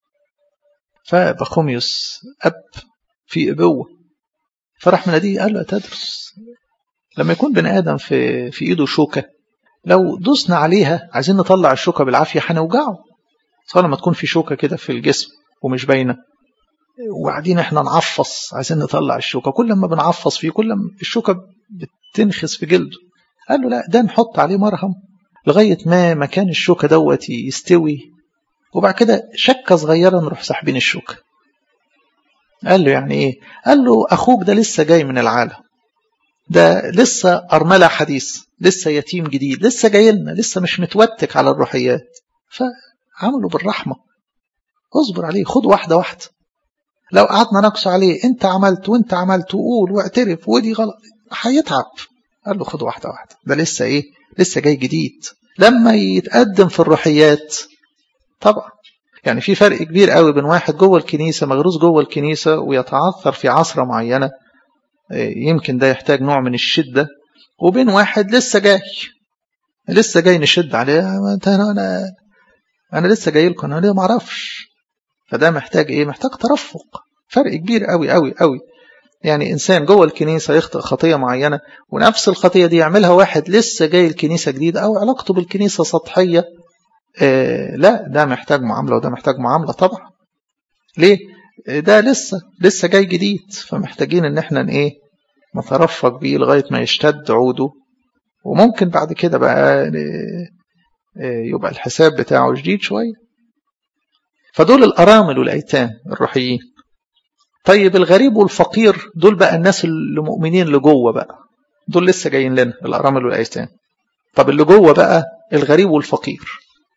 فبخوميوس اب في ابوه فراح مناديه قال له يا تدرس لما يكون بني ادم في في ايده شوكه لو دوسنا عليها عايزين نطلع الشوكه بالعافيه هنوجعه صار لما تكون في شوكه كده في الجسم ومش باينه وقاعدين احنا نعفص عايزين نطلع الشوكه كل ما بنعفص فيه كل ما الشوكه بتنخس في جلده قال له لا ده نحط عليه مرهم لغايه ما مكان الشوكه دوت يستوي وبعد كده شكه صغيره نروح ساحبين الشوكه قال له يعني ايه قال له اخوك ده لسه جاي من العالم ده لسه ارمله حديث لسه يتيم جديد لسه جاي لنا لسه مش متوتك على الروحيات فعملوا بالرحمه اصبر عليه خد واحده واحده لو قعدنا نقص عليه انت عملت وانت عملت وقول واعترف ودي غلط هيتعب قال له خد واحده واحده ده لسه ايه لسه جاي جديد لما يتقدم في الروحيات طبعا يعني في فرق كبير قوي بين واحد جوه الكنيسه مغروس جوه الكنيسه ويتعثر في عصره معينه يمكن ده يحتاج نوع من الشده وبين واحد لسه جاي لسه جاي نشد عليه انت انا انا, أنا لسه جاي لكم انا ما اعرفش فده محتاج ايه محتاج ترفق فرق كبير قوي قوي قوي يعني انسان جوه الكنيسه يخطئ خطيه معينه ونفس الخطيه دي يعملها واحد لسه جاي الكنيسه جديد او علاقته بالكنيسه سطحيه آه لا ده محتاج معامله وده محتاج معامله طبعا ليه ده لسه لسه جاي جديد فمحتاجين ان احنا ايه نترفق بيه لغايه ما يشتد عوده وممكن بعد كده بقى يبقى الحساب بتاعه جديد شويه فدول الارامل والايتام الروحيين طيب الغريب والفقير دول بقى الناس اللي مؤمنين اللي جوه بقى دول لسه جايين لنا الارامل والايتام طب اللي جوه بقى الغريب والفقير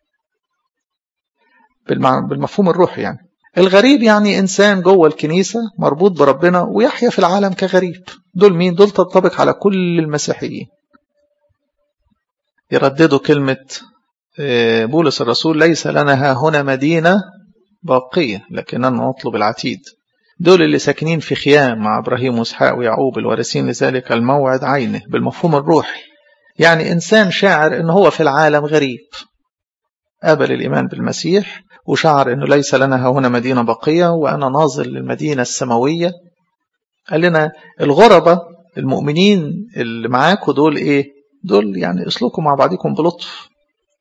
بالمفهوم الروحي يعني الغريب يعني انسان جوه الكنيسه مربوط بربنا ويحيا في العالم كغريب دول مين دول تنطبق على كل المسيحيين يرددوا كلمه بولس الرسول ليس لنا ها هنا مدينه باقيه لكننا نطلب العتيد دول اللي ساكنين في خيام مع ابراهيم واسحاق ويعقوب الوارثين لذلك الموعد عينه بالمفهوم الروحي يعني انسان شاعر ان هو في العالم غريب قبل الايمان بالمسيح وشعر انه ليس لنا هنا مدينه بقيه وانا ناظر للمدينه السماويه قال لنا الغربة المؤمنين اللي معاكم دول ايه دول يعني اسلكوا مع بعضكم بلطف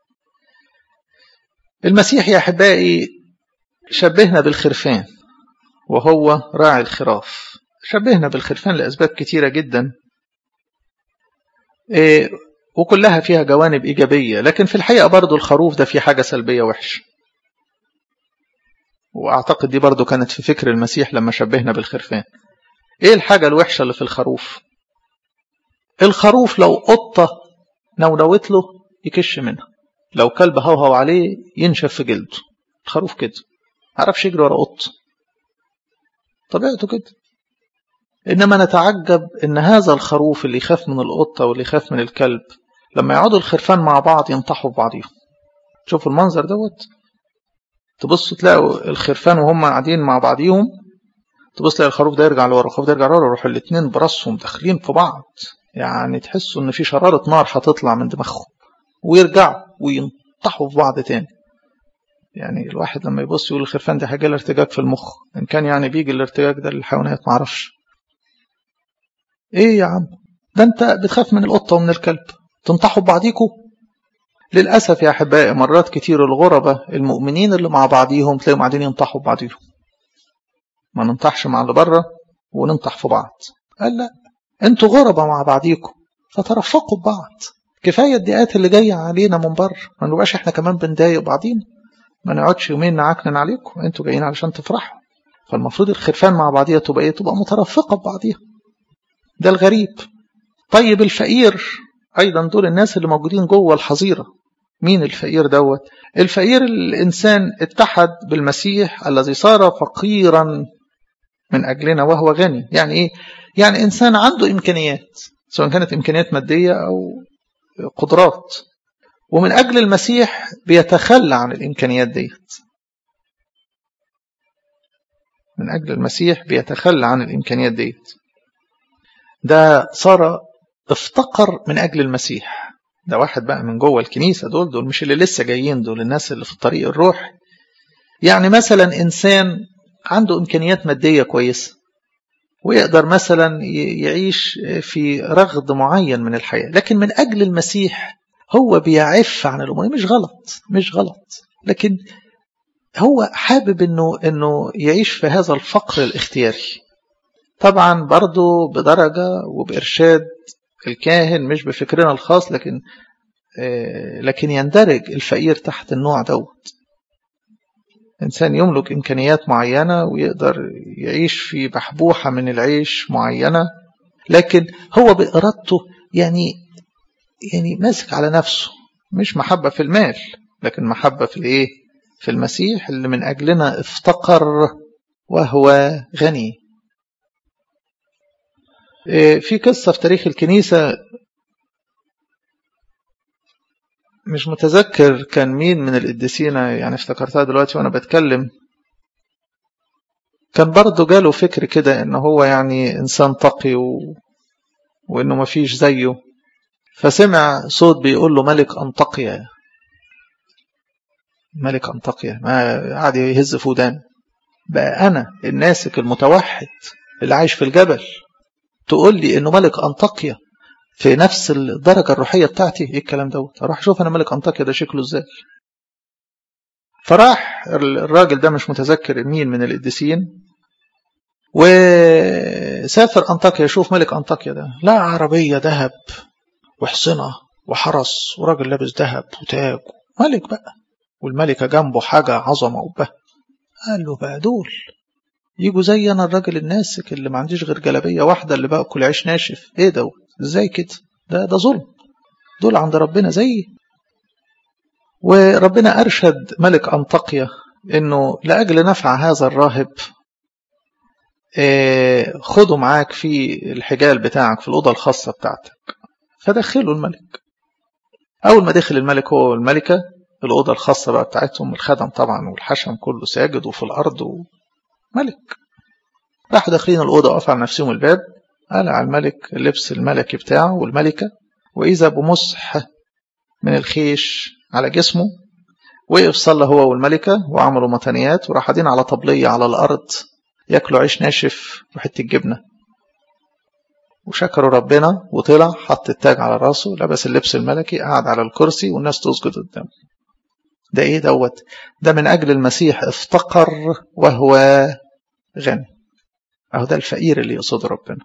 المسيح يا احبائي شبهنا بالخرفان وهو راعي الخراف شبهنا بالخرفان لأسباب كتيرة جدا إيه وكلها فيها جوانب إيجابية لكن في الحقيقة برضو الخروف ده فيه حاجة سلبية وحش وأعتقد دي برضو كانت في فكر المسيح لما شبهنا بالخرفان إيه الحاجة الوحشة اللي في الخروف الخروف لو قطة نونوت له يكش منها لو كلب هوهو عليه ينشف في جلده الخروف كده عرفش يجري ورا قط طبيعته كده إنما نتعجب إن هذا الخروف اللي يخاف من القطة واللي يخاف من الكلب لما يقعدوا الخرفان مع بعض ينطحوا في بعضهم شوفوا المنظر دوت تبصوا تلاقوا الخرفان وهم قاعدين مع بعضهم تبص تلاقي الخروف ده يرجع لورا الخروف ده يرجع لورا يروحوا الاثنين براسهم داخلين في بعض يعني تحسوا ان في شرارة نار هتطلع من دماغهم ويرجعوا وينطحوا في بعض تاني يعني الواحد لما يبص يقول الخرفان دي حاجة الارتجاج في المخ ان كان يعني بيجي الارتجاج ده للحيوانات معرفش ايه يا عم ده انت بتخاف من القطة ومن الكلب تنطحوا ببعضيكوا للأسف يا أحبائي مرات كتير الغربة المؤمنين اللي مع بعضيهم تلاقيهم قاعدين ينطحوا ببعضيهم ما ننطحش مع اللي بره وننطح في بعض قال لا انتوا غربة مع بعضيكم فترفقوا ببعض كفاية الدقات اللي جاية علينا من بره ما نبقاش احنا كمان بنضايق بعضينا ما نقعدش يومين نعكنن عليكم انتوا جايين علشان تفرحوا فالمفروض الخرفان مع بعضيها تبقى ايه تبقى مترفقة ببعضيها ده الغريب طيب الفقير ايضا دول الناس اللي موجودين جوه الحظيرة مين الفقير دوت الفقير الانسان اتحد بالمسيح الذي صار فقيرا من اجلنا وهو غني يعني ايه يعني انسان عنده امكانيات سواء كانت امكانيات ماديه او قدرات ومن اجل المسيح بيتخلى عن الامكانيات ديت من اجل المسيح بيتخلى عن الامكانيات ديت ده صار افتقر من اجل المسيح ده واحد بقى من جوه الكنيسه دول دول مش اللي لسه جايين دول الناس اللي في الطريق الروح يعني مثلا انسان عنده امكانيات ماديه كويسه ويقدر مثلا يعيش في رغد معين من الحياه لكن من اجل المسيح هو بيعف عن الامور مش غلط مش غلط لكن هو حابب انه انه يعيش في هذا الفقر الاختياري طبعا برضه بدرجه وبارشاد الكاهن مش بفكرنا الخاص لكن لكن يندرج الفقير تحت النوع دوت إنسان يملك إمكانيات معينة ويقدر يعيش في بحبوحة من العيش معينة لكن هو بإرادته يعني يعني ماسك على نفسه مش محبة في المال لكن محبة في الإيه؟ في المسيح اللي من أجلنا افتقر وهو غني في قصة في تاريخ الكنيسة مش متذكر كان مين من القديسين يعني افتكرتها دلوقتي وانا بتكلم كان برضه جاله فكر كده ان هو يعني انسان تقي و... وانه ما فيش زيه فسمع صوت بيقول له ملك انطاكيا ملك انطاكيا ما قعد يهز في ودان بقى انا الناسك المتوحد اللي عايش في الجبل تقول لي انه ملك انطاكيا في نفس الدرجة الروحية بتاعتي ايه الكلام دوت اروح اشوف انا ملك انطاكيا ده شكله ازاي فراح الراجل ده مش متذكر مين من القديسين وسافر انطاكيا يشوف ملك انطاكيا ده لا عربية ذهب وحصنة وحرس وراجل لابس ذهب وتاج ملك بقى والملكة جنبه حاجة عظمة وبه قال له بقى دول يجوا زي انا الراجل الناسك اللي ما عنديش غير جلابيه واحده اللي باكل عيش ناشف ايه دوت ازاي كده ده ده ظلم دول عند ربنا زيي وربنا ارشد ملك انطاكيا انه لاجل نفع هذا الراهب إيه خده معاك في الحجال بتاعك في الاوضه الخاصه بتاعتك فدخله الملك اول ما دخل الملك هو والملكه الاوضه الخاصه بقى بتاعتهم الخدم طبعا والحشم كله ساجد وفي الارض و... ملك راحوا داخلين الأوضة وقف على نفسهم الباب قلع الملك اللبس الملكي بتاعه والملكة وإذا بمسح من الخيش على جسمه وقف صلى هو والملكة وعملوا متنيات وراح قاعدين على طبلية على الأرض ياكلوا عيش ناشف وحتة جبنة وشكروا ربنا وطلع حط التاج على راسه لبس اللبس الملكي قعد على الكرسي والناس تسجد قدامه ده ايه دوت ده من اجل المسيح افتقر وهو غني اهو ده الفقير اللي يقصد ربنا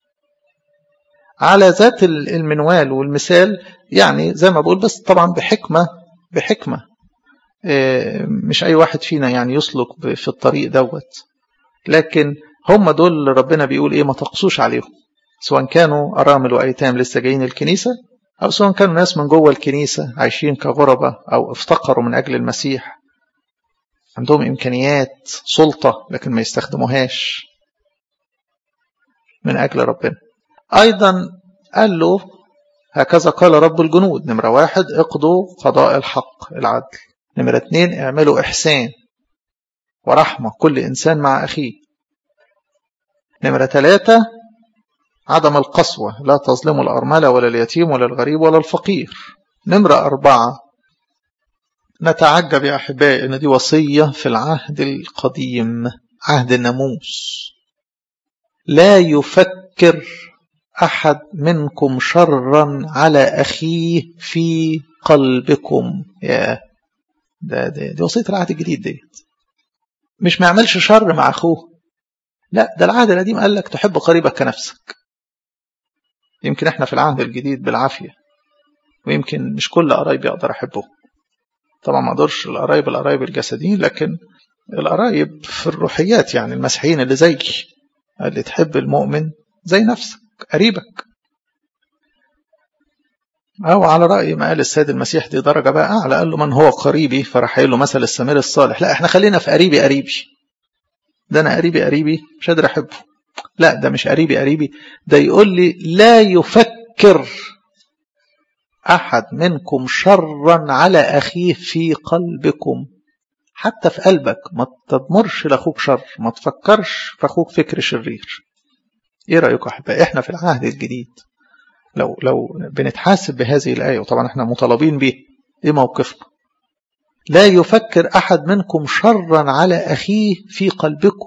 على ذات المنوال والمثال يعني زي ما بقول بس طبعا بحكمة بحكمة مش اي واحد فينا يعني يسلك في الطريق دوت لكن هم دول اللي ربنا بيقول ايه ما تقصوش عليهم سواء كانوا ارامل وايتام لسه جايين الكنيسه أو سواء كانوا ناس من جوه الكنيسة عايشين كغربة أو افتقروا من أجل المسيح عندهم إمكانيات سلطة لكن ما يستخدموهاش من أجل ربنا أيضا قال له هكذا قال رب الجنود نمرة واحد اقضوا قضاء الحق العدل نمرة اتنين اعملوا إحسان ورحمة كل إنسان مع أخيه نمرة ثلاثة عدم القسوة لا تظلموا الأرملة ولا اليتيم ولا الغريب ولا الفقير نمرة أربعة نتعجب يا أحبائي أن دي وصية في العهد القديم عهد الناموس لا يفكر أحد منكم شرا على أخيه في قلبكم يا ده, ده دي وصية العهد الجديد ديت مش ما يعملش شر مع أخوه لا ده العهد القديم قال لك تحب قريبك كنفسك يمكن احنا في العهد الجديد بالعافية ويمكن مش كل قرايبي اقدر احبهم طبعا ما اقدرش القرايب القرايب الجسديين لكن القرايب في الروحيات يعني المسيحيين اللي زي اللي تحب المؤمن زي نفسك قريبك أو على رأي ما قال السيد المسيح دي درجة بقى أعلى قال له من هو قريبي فراح قايل له مثل السمير الصالح لا احنا خلينا في قريبي قريبي ده أنا قريبي قريبي مش قادر أحبه لا ده مش قريبي قريبي ده يقول لي لا يفكر أحد منكم شرا على أخيه في قلبكم حتى في قلبك ما تضمرش لأخوك شر ما تفكرش في أخوك فكر شرير إيه رأيكم أحبائي إحنا في العهد الجديد لو لو بنتحاسب بهذه الآية وطبعا إحنا مطالبين به إيه موقفنا لا يفكر أحد منكم شرا على أخيه في قلبكم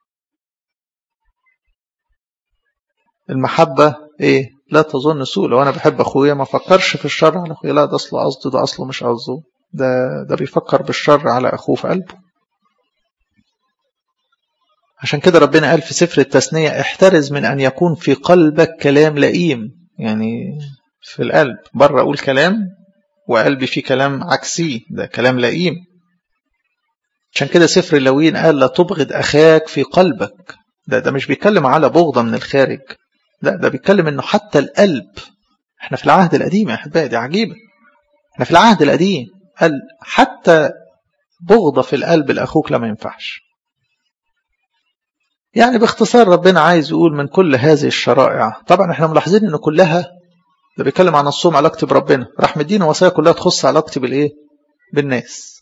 المحبة إيه لا تظن سوء لو أنا بحب أخويا ما فكرش في الشر على أخويا لا ده أصله قصده ده أصله مش قصده ده ده بيفكر بالشر على أخوه في قلبه عشان كده ربنا قال في سفر التثنية احترز من أن يكون في قلبك كلام لئيم يعني في القلب بره أقول كلام وقلبي فيه كلام عكسي ده كلام لئيم عشان كده سفر اللوين قال لا تبغض أخاك في قلبك ده ده مش بيتكلم على بغضة من الخارج لا ده بيتكلم انه حتى القلب احنا في العهد القديم يا احبائي دي عجيبه احنا في العهد القديم قال حتى بغضة في القلب لاخوك لا ما ينفعش يعني باختصار ربنا عايز يقول من كل هذه الشرائع طبعا احنا ملاحظين ان كلها ده بيتكلم عن الصوم علاقتي بربنا راح مدينا وصايا كلها تخص علاقتي بالايه بالناس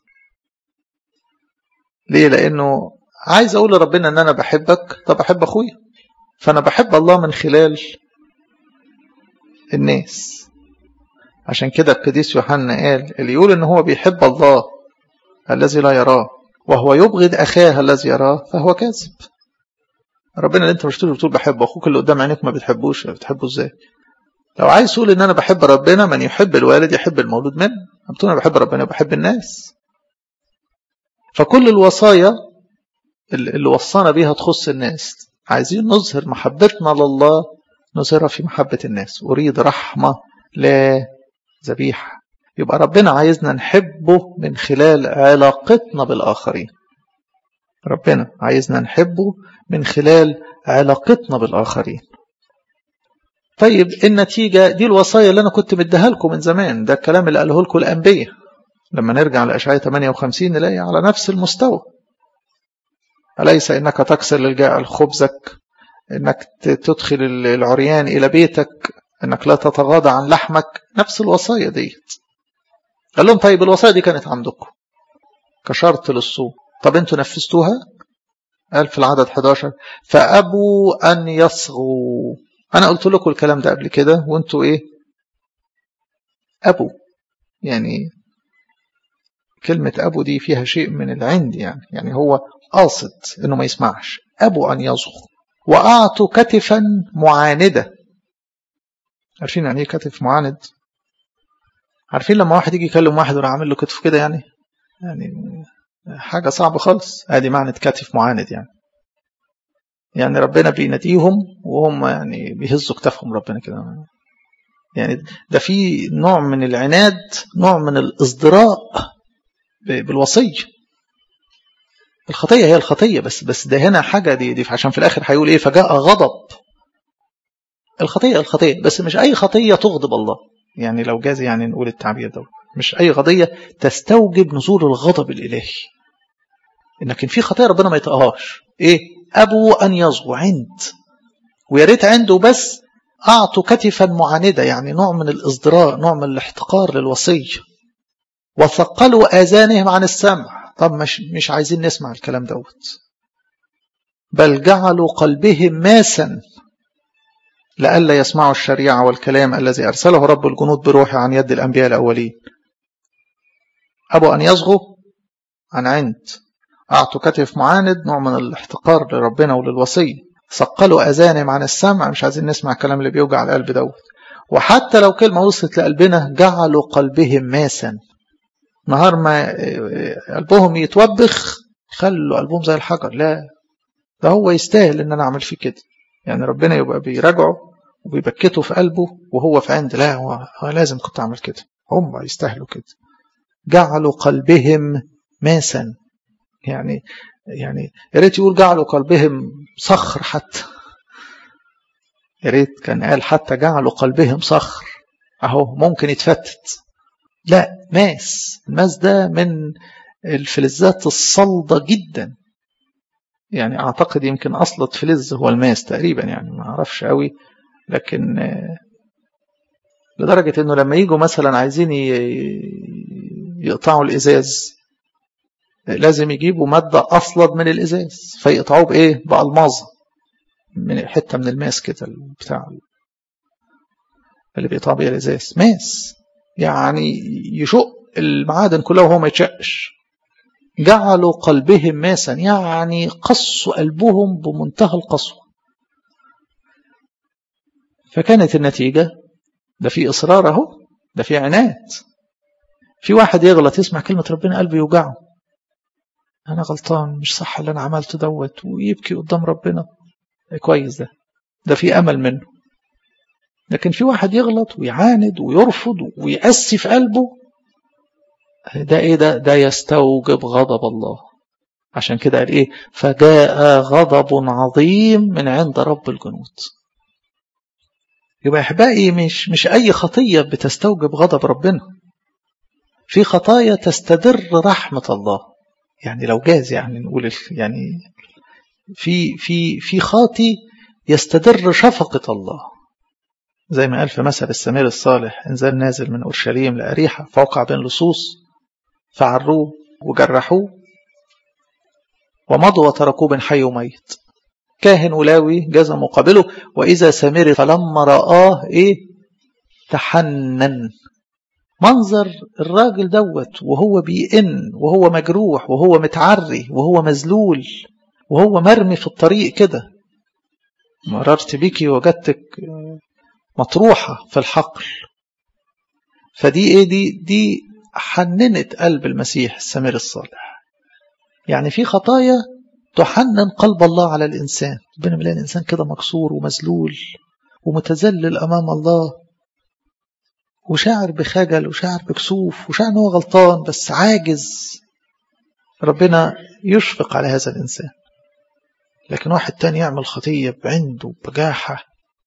ليه لانه عايز اقول لربنا ان انا بحبك طب احب اخويا فانا بحب الله من خلال الناس عشان كده القديس يوحنا قال اللي يقول ان هو بيحب الله الذي لا يراه وهو يبغض اخاه الذي يراه فهو كاذب ربنا اللي انت مش تقول بتقول بحبه اخوك اللي قدام عينيك ما بتحبوش بتحبه ازاي لو عايز تقول ان انا بحب ربنا من يحب الوالد يحب المولود منه انا بحب ربنا وبحب الناس فكل الوصايا اللي وصانا بيها تخص الناس عايزين نظهر محبتنا لله نظهرها في محبة الناس أريد رحمة لا ذبيحة يبقى ربنا عايزنا نحبه من خلال علاقتنا بالآخرين ربنا عايزنا نحبه من خلال علاقتنا بالآخرين طيب النتيجة دي الوصايا اللي أنا كنت مديها لكم من زمان ده الكلام اللي قاله لكم الأنبياء لما نرجع لأشعية 58 نلاقي على نفس المستوى أليس إنك تكسر للجائع خبزك إنك تدخل العريان إلى بيتك إنك لا تتغاضى عن لحمك نفس الوصايا ديت قال لهم طيب الوصايا دي كانت عندكم كشرط للصوم طب انتوا نفذتوها قال في العدد 11 فأبوا أن يصغوا أنا قلت لكم الكلام ده قبل كده وانتوا إيه أبوا يعني كلمة أبو دي فيها شيء من العند يعني يعني هو قاصد انه ما يسمعش ابو ان يصغ واعطوا كتفا معانده عارفين يعني ايه كتف معاند عارفين لما واحد يجي يكلم واحد وراح عامل له كتف كده يعني يعني حاجه صعبه خالص ادي معنى كتف معاند يعني يعني ربنا بيناديهم وهم يعني بيهزوا كتافهم ربنا كده يعني ده في نوع من العناد نوع من الازدراء بالوصيه الخطية هي الخطية بس بس ده هنا حاجة دي, دي عشان في الآخر هيقول إيه فجاء غضب الخطية الخطية بس مش أي خطية تغضب الله يعني لو جاز يعني نقول التعبير ده مش أي قضية تستوجب نزول الغضب الإلهي لكن في خطية ربنا ما يطقهاش إيه أبو أن يصغو عند ويا ريت عنده بس أعطوا كتفا معاندة يعني نوع من الإصدراء نوع من الاحتقار للوصية وثقلوا آذانهم عن السمع طب مش, مش عايزين نسمع الكلام دوت بل جعلوا قلبهم ماسا لئلا يسمعوا الشريعة والكلام الذي أرسله رب الجنود بروحه عن يد الأنبياء الأولين أبو أن يصغوا عن عند أعطوا كتف معاند نوع من الاحتقار لربنا وللوصية ثقلوا أذانهم عن السمع مش عايزين نسمع الكلام اللي بيوجع القلب دوت وحتى لو كلمة وصلت لقلبنا جعلوا قلبهم ماسا نهار ما قلبهم يتوبخ خلوا قلبهم زي الحجر لا ده هو يستاهل ان انا اعمل فيه كده يعني ربنا يبقى بيراجعه وبيبكته في قلبه وهو في عند لا هو, هو لازم كنت اعمل كده هم يستاهلوا كده جعلوا قلبهم ماسا يعني يعني يا ريت يقول جعلوا قلبهم صخر حتى يا ريت كان قال حتى جعلوا قلبهم صخر اهو ممكن يتفتت لا ماس الماس ده من الفلزات الصلدة جدا يعني اعتقد يمكن اصلة فلز هو الماس تقريبا يعني ما اعرفش قوي لكن لدرجة انه لما يجوا مثلا عايزين يقطعوا الازاز لازم يجيبوا مادة اصلد من الازاز فيقطعوه بايه بألماظة من حتة من الماس كده بتاع اللي بيقطع بيها الازاز ماس يعني يشق المعادن كلها وهو ما يتشقش جعلوا قلبهم ماسا يعني قصوا قلبهم بمنتهى القسوة فكانت النتيجة ده في إصرار أهو ده في عناد في واحد يغلط يسمع كلمة ربنا قلبه يوجعه أنا غلطان مش صح اللي أنا عملته دوت ويبكي قدام ربنا كويس ده ده في أمل منه لكن في واحد يغلط ويعاند ويرفض ويأسي في قلبه ده ايه ده ده يستوجب غضب الله عشان كده قال ايه فجاء غضب عظيم من عند رب الجنود يبقى احبائي مش مش اي خطيه بتستوجب غضب ربنا في خطايا تستدر رحمه الله يعني لو جاز يعني نقول يعني في في في خاطي يستدر شفقه الله زي ما قال في مثل السمير الصالح انزل نازل من اورشليم لاريحه فوقع بين لصوص فعروه وجرحوه ومضوا وتركوه بين حي وميت كاهن ولاوي جاز مقابله وإذا سمير فلما رآه إيه تحنن منظر الراجل دوت وهو بيئن وهو مجروح وهو متعري وهو مذلول وهو مرمي في الطريق كده مررت بيكي وجدتك مطروحة في الحقل فدي ايه دي دي حننت قلب المسيح السمير الصالح يعني في خطايا تحنن قلب الله على الإنسان ربنا ملاقي الإنسان كده مكسور ومذلول ومتذلل أمام الله وشاعر بخجل وشاعر بكسوف وشاعر أنه غلطان بس عاجز ربنا يشفق على هذا الإنسان لكن واحد تاني يعمل خطية بعنده بجاحة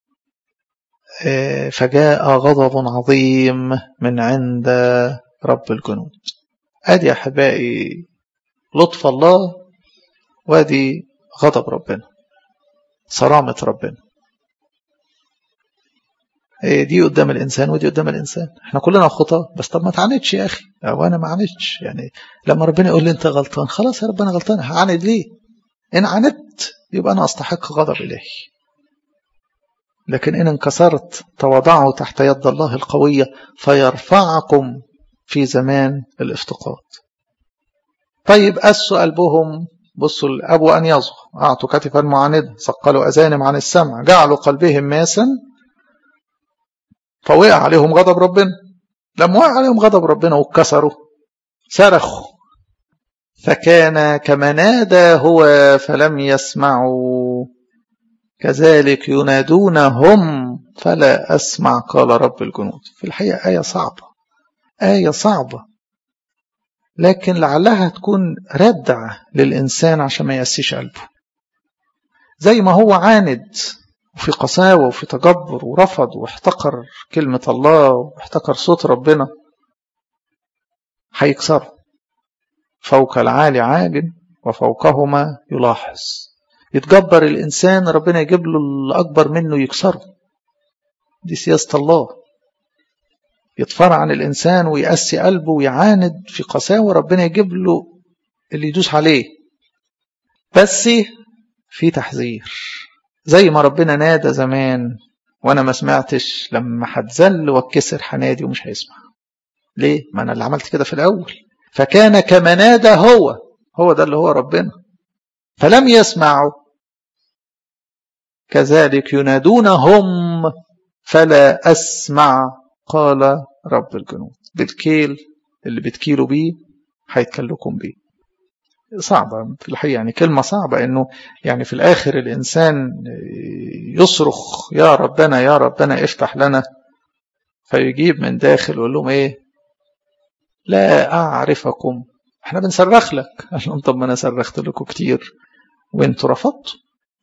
فجاء غضب عظيم من عند رب الجنود ادي يا احبائي لطف الله وادي غضب ربنا صرامة ربنا دي قدام الإنسان ودي قدام الإنسان احنا كلنا خطاة بس طب ما تعاندش يا أخي أو أنا ما عاندش يعني لما ربنا يقول لي أنت غلطان خلاص يا رب أنا غلطان هعاند ليه إن عاندت يبقى أنا أستحق غضب إلهي لكن إن انكسرت تواضعوا تحت يد الله القوية فيرفعكم في زمان الافتقاد طيب أسوا قلبهم بصوا أبو أن يصغوا أعطوا كتفا معاندا صقلوا أذانم عن السمع جعلوا قلبهم ماسا فوقع عليهم غضب ربنا لما وقع عليهم غضب ربنا واتكسروا صرخوا فكان كما نادى هو فلم يسمعوا كذلك ينادونهم فلا أسمع قال رب الجنود في الحقيقة آية صعبة آية صعبة لكن لعلها تكون ردع للإنسان عشان ما يأسيش قلبه زي ما هو عاند وفي قساوة وفي تجبر ورفض واحتقر كلمة الله واحتقر صوت ربنا هيكسره فوق العالي عال وفوقهما يلاحظ يتجبر الإنسان ربنا يجيب له الأكبر منه يكسره دي سياسة الله يتفرع عن الإنسان ويأسي قلبه ويعاند في قساوة ربنا يجيب له اللي يدوس عليه بس في تحذير زي ما ربنا نادى زمان وانا ما سمعتش لما هتذل واتكسر حنادي ومش هيسمع ليه ما انا اللي عملت كده في الاول فكان كما نادى هو هو ده اللي هو ربنا فلم يسمعوا كذلك ينادونهم فلا اسمع قال رب الجنود بالكيل اللي بتكيلوا بيه هيتكلكم بيه صعبة في الحقيقة يعني كلمة صعبة انه يعني في الاخر الانسان يصرخ يا ربنا يا ربنا افتح لنا فيجيب من داخل ويقول لهم ايه لا اعرفكم احنا بنصرخ لك قال لهم طب ما انا صرخت لكم كتير وانتوا رفضتوا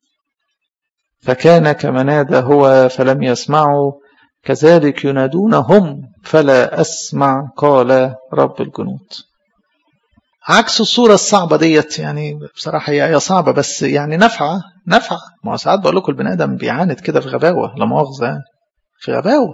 فكان كما نادى هو فلم يسمعوا كذلك ينادونهم فلا أسمع قال رب الجنود عكس الصورة الصعبة ديت يعني بصراحة هي آية صعبة بس يعني نفعة نفعة ما هو ساعات بقول لكم البني آدم بيعاند كده في غباوة لا مؤاخذة يعني في غباوة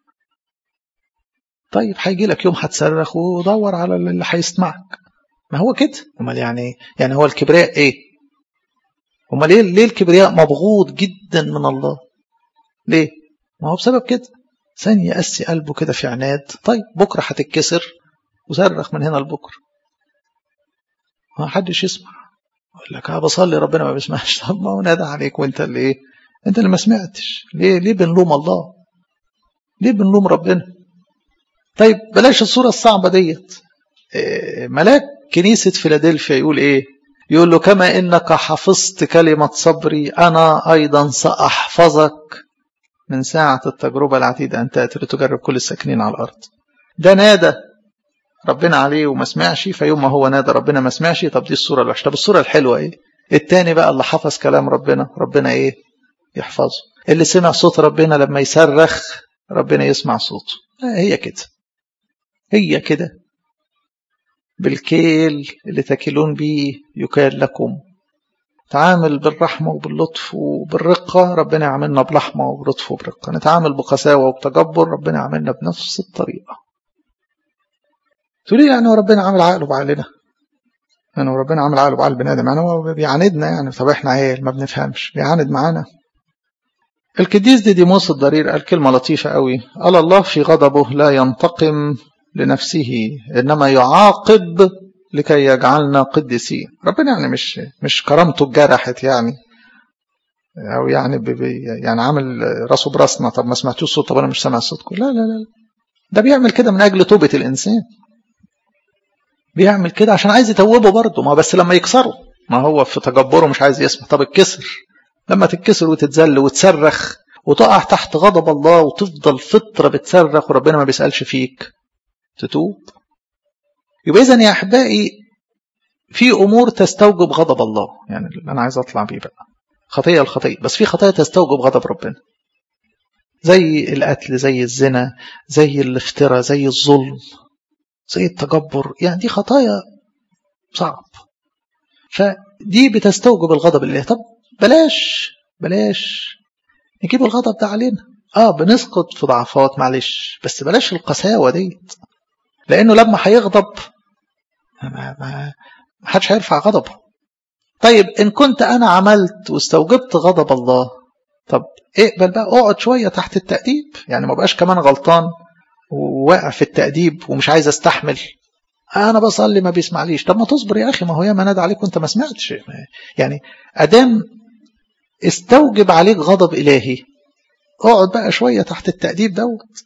طيب هيجي لك يوم هتصرخ ودور على اللي هيسمعك ما هو كده امال يعني يعني هو الكبرياء ايه امال ليه ليه الكبرياء مبغوض جدا من الله ليه ما هو بسبب كده ثاني يقسي قلبه كده في عناد طيب بكره هتتكسر وصرخ من هنا لبكره ما حدش يسمع يقول لك اه بصلي ربنا ما بيسمعش طب ما هو نادى عليك وانت اللي ايه انت اللي ما سمعتش ليه ليه بنلوم الله ليه بنلوم ربنا طيب بلاش الصوره الصعبه ديت إيه ملاك كنيسه فيلادلفيا يقول ايه يقول له كما انك حفظت كلمه صبري انا ايضا ساحفظك من ساعه التجربه العتيده ان تاتي لتجرب كل الساكنين على الارض ده نادى ربنا عليه وما سمعش فيوم ما هو نادى ربنا ما سمعش طب دي الصوره الوحشه طب الصوره الحلوه ايه التاني بقى اللي حفظ كلام ربنا ربنا ايه يحفظه اللي سمع صوت ربنا لما يصرخ ربنا يسمع صوته هي كده هي كده بالكيل اللي تكلون به يكال لكم تعامل بالرحمة وباللطف وبالرقة ربنا يعملنا برحمة وبلطف وبرقة نتعامل بقساوة وبتجبر ربنا يعملنا بنفس الطريقة تقول لي يعني هو ربنا عامل عقله بعقلنا يعني هو ربنا عامل عقله بعقل بني ادم يعني هو بيعاندنا يعني طب احنا عيال ما بنفهمش بيعاند معانا القديس ديديموس الضرير قال كلمة لطيفة قوي قال الله في غضبه لا ينتقم لنفسه إنما يعاقب لكي يجعلنا قديسين ربنا يعني مش مش كرامته اتجرحت يعني أو يعني بي يعني عامل راسه براسنا طب ما سمعتوش صوت طب أنا مش سامع صوتكم لا لا لا ده بيعمل كده من أجل توبة الإنسان بيعمل كده عشان عايز يتوبه برضه ما بس لما يكسره ما هو في تجبره مش عايز يسمع طب اتكسر لما تتكسر وتتذل وتصرخ وتقع تحت غضب الله وتفضل فترة بتصرخ وربنا ما بيسألش فيك تتوب يبقى إذا يا أحبائي في أمور تستوجب غضب الله يعني اللي أنا عايز أطلع بيه بقى خطية الخطية بس في خطايا تستوجب غضب ربنا زي القتل زي الزنا زي الافتراء زي الظلم زي التجبر يعني دي خطايا صعب فدي بتستوجب الغضب الإله طب بلاش بلاش نجيب الغضب ده علينا اه بنسقط في ضعفات معلش بس بلاش القساوة ديت لأنه لما هيغضب ما, ما حدش هيرفع غضبه طيب إن كنت أنا عملت واستوجبت غضب الله طب اقبل بقى اقعد شوية تحت التأديب يعني ما بقاش كمان غلطان وواقع في التأديب ومش عايز استحمل انا بصلي ما بيسمعليش طب ما تصبر يا اخي ما هو ياما نادى عليك وانت ما سمعتش يعني ادام استوجب عليك غضب الهي اقعد بقى شويه تحت التأديب دوت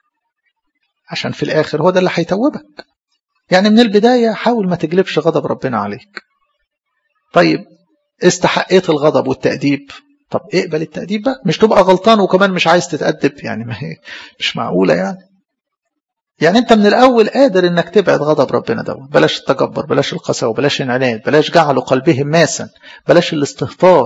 عشان في الاخر هو ده اللي هيتوبك يعني من البدايه حاول ما تجلبش غضب ربنا عليك طيب استحقيت الغضب والتأديب طب اقبل التأديب بقى مش تبقى غلطان وكمان مش عايز تتأدب يعني ما هي مش معقولة يعني يعني انت من الاول قادر انك تبعد غضب ربنا دوت بلاش التجبر بلاش القساوه بلاش العناد بلاش جعل قلبهم ماسا بلاش الاستهتار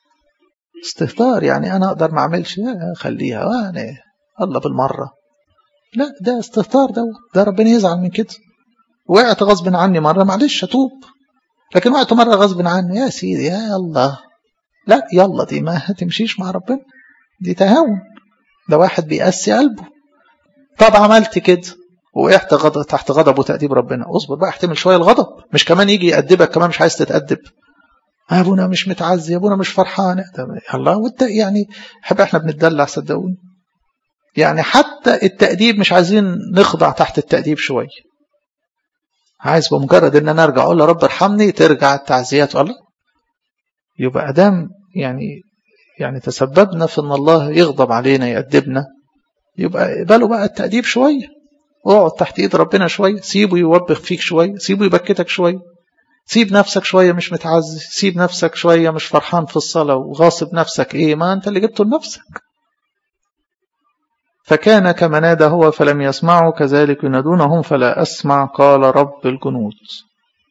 استهتار يعني انا اقدر ما اعملش خليها انا الله بالمره لا ده استهتار دوت ده ربنا يزعل من كده وقعت غصب عني مره معلش اتوب لكن وقعت مره غصب عني يا سيدي يا الله لا يلا دي ما هتمشيش مع ربنا دي تهاون ده واحد بيقسي قلبه طب عملت كده وقعت غضب تحت غضب وتأديب ربنا اصبر بقى احتمل شويه الغضب مش كمان يجي يأدبك كمان مش عايز تتأدب ابونا مش متعزي ابونا مش فرحان الله وانت يعني حب احنا بنتدلع صدقوني يعني حتى التأديب مش عايزين نخضع تحت التأديب شويه عايز بمجرد ان انا ارجع اقول له رب ارحمني ترجع التعزيات الله يبقى ادام يعني يعني تسببنا في ان الله يغضب علينا يأدبنا يبقى اقبلوا بقى التأديب شويه اقعد تحت ايد ربنا شويه سيبه يوبخ فيك شويه سيبه يبكتك شويه سيب نفسك شويه مش متعزي سيب نفسك شويه مش فرحان في الصلاه وغاصب نفسك ايه ما انت اللي جبته لنفسك فكان كما نادى هو فلم يسمعوا كذلك ينادونهم فلا أسمع قال رب الجنود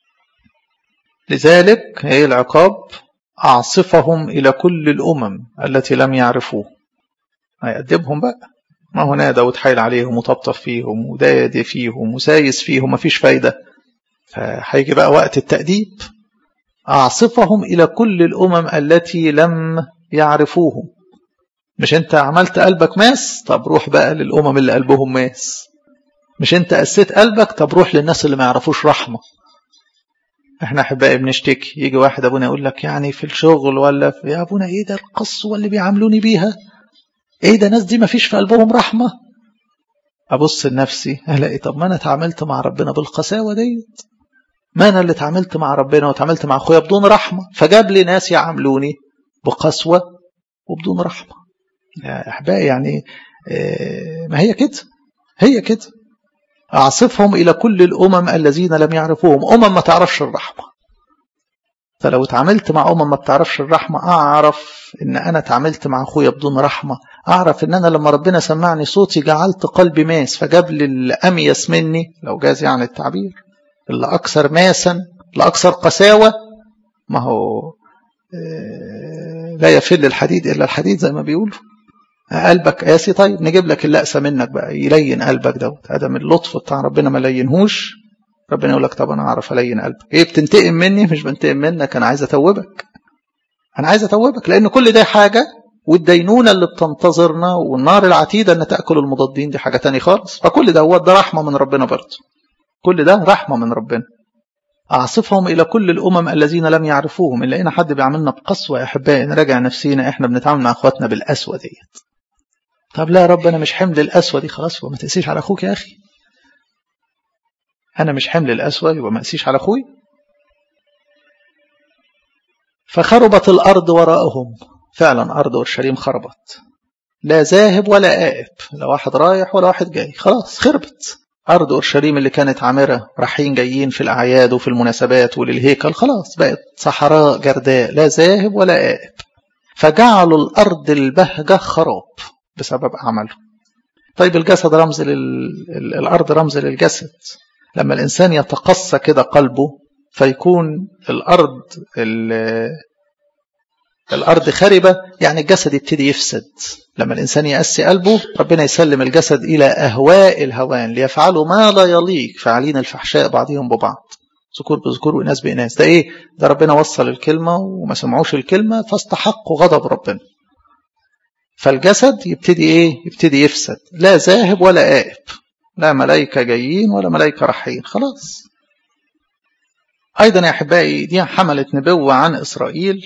لذلك هي العقاب أعصفهم إلى كل الأمم التي لم يعرفوه هيقدمهم بقى ما هو نادى وتحايل عليهم وطبطب فيهم ودادي فيهم وسايس فيهم مفيش فايدة فهيجي بقى وقت التأديب أعصفهم إلى كل الأمم التي لم يعرفوهم مش أنت عملت قلبك ماس طب روح بقى للأمم اللي قلبهم ماس مش أنت قسيت قلبك طب روح للناس اللي ما يعرفوش رحمة احنا احبائي بنشتكي يجي واحد ابونا يقول لك يعني في الشغل ولا في يا ابونا ايه ده القسوه اللي بيعاملوني بيها ايه ده ناس دي ما فيش في قلبهم رحمه ابص لنفسي الاقي طب ما انا اتعاملت مع ربنا بالقساوه ديت ما انا اللي اتعاملت مع ربنا واتعاملت مع اخويا بدون رحمه فجاب لي ناس يعاملوني بقسوه وبدون رحمه يا احبائي يعني اه ما هي كده هي كده أعصفهم إلى كل الأمم الذين لم يعرفوهم أمم ما تعرفش الرحمة فلو اتعاملت مع أمم ما بتعرفش الرحمة أعرف إن أنا اتعاملت مع أخويا بدون رحمة أعرف إن أنا لما ربنا سمعني صوتي جعلت قلبي ماس فجاب لي الأميس مني لو جاز يعني التعبير اللي أكثر ماسا اللي أكثر قساوة ما هو لا يفل الحديد إلا الحديد زي ما بيقولوا قلبك قاسي طيب نجيب لك اللي أقسى منك بقى يلين قلبك دوت هذا من اللطف بتاع ربنا ما لينهوش ربنا يقول لك طب انا اعرف الين قلبك ايه بتنتقم مني مش بنتقم منك انا عايز اتوبك انا عايز اتوبك لان كل ده حاجه والدينونه اللي بتنتظرنا والنار العتيده ان تاكل المضادين دي حاجه تاني خالص فكل ده هو ده رحمه من ربنا برضه كل ده رحمه من ربنا أعصفهم إلى كل الأمم الذين لم يعرفوهم إن لقينا حد بيعملنا بقسوة يا أحبائي نراجع نفسينا إحنا بنتعامل مع أخواتنا بالقسوة ديت طب لا يا رب أنا مش حمل القسوة دي خلاص وما تقسيش على أخوك يا أخي أنا مش حمل القسوة يبقى ما أقسيش على أخوي فخربت الأرض وراءهم فعلا أرض أورشليم خربت لا ذاهب ولا آئب لا واحد رايح ولا واحد جاي خلاص خربت أرض أورشليم اللي كانت عامرة رايحين جايين في الأعياد وفي المناسبات وللهيكل خلاص بقت صحراء جرداء لا ذاهب ولا آئب فجعلوا الأرض البهجة خراب بسبب أعماله طيب الجسد رمز لل... الأرض رمز للجسد لما الإنسان يتقصى كده قلبه فيكون الأرض ال... الأرض خربة يعني الجسد يبتدي يفسد لما الإنسان يأسي قلبه ربنا يسلم الجسد إلى أهواء الهوان ليفعلوا ما لا يليق فعلين الفحشاء بعضهم ببعض ذكور بذكور وإناث بإناث ده إيه ده ربنا وصل الكلمة وما سمعوش الكلمة فاستحقوا غضب ربنا فالجسد يبتدي إيه يبتدي يفسد لا ذاهب ولا آئب لا ملائكة جايين ولا ملائكة رايحين خلاص أيضا يا أحبائي دي حملت نبوة عن إسرائيل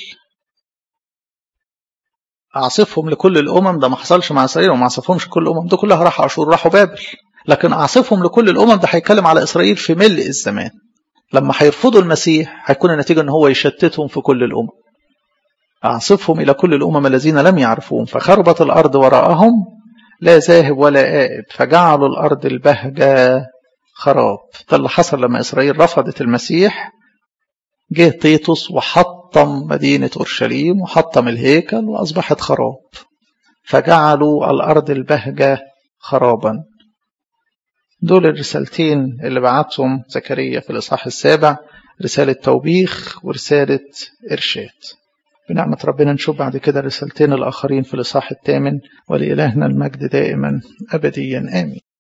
أعصفهم لكل الأمم ده ما حصلش مع إسرائيل وما أعصفهمش كل الأمم ده كلها راحوا أشور راحوا بابل لكن أعصفهم لكل الأمم ده هيتكلم على إسرائيل في ملء الزمان لما هيرفضوا المسيح هيكون النتيجة أن هو يشتتهم في كل الأمم أعصفهم إلى كل الأمم الذين لم يعرفوهم فخربت الأرض وراءهم لا ذاهب ولا آئب فجعلوا الأرض البهجة خراب ده اللي حصل لما إسرائيل رفضت المسيح جه تيتوس وحطم مدينة أورشليم وحطم الهيكل وأصبحت خراب فجعلوا الأرض البهجة خرابا دول الرسالتين اللي بعتهم زكريا في الإصحاح السابع رسالة توبيخ ورسالة إرشاد بنعمة ربنا نشوف بعد كده الرسالتين الآخرين في الإصحاح الثامن ولإلهنا المجد دائما أبديا آمين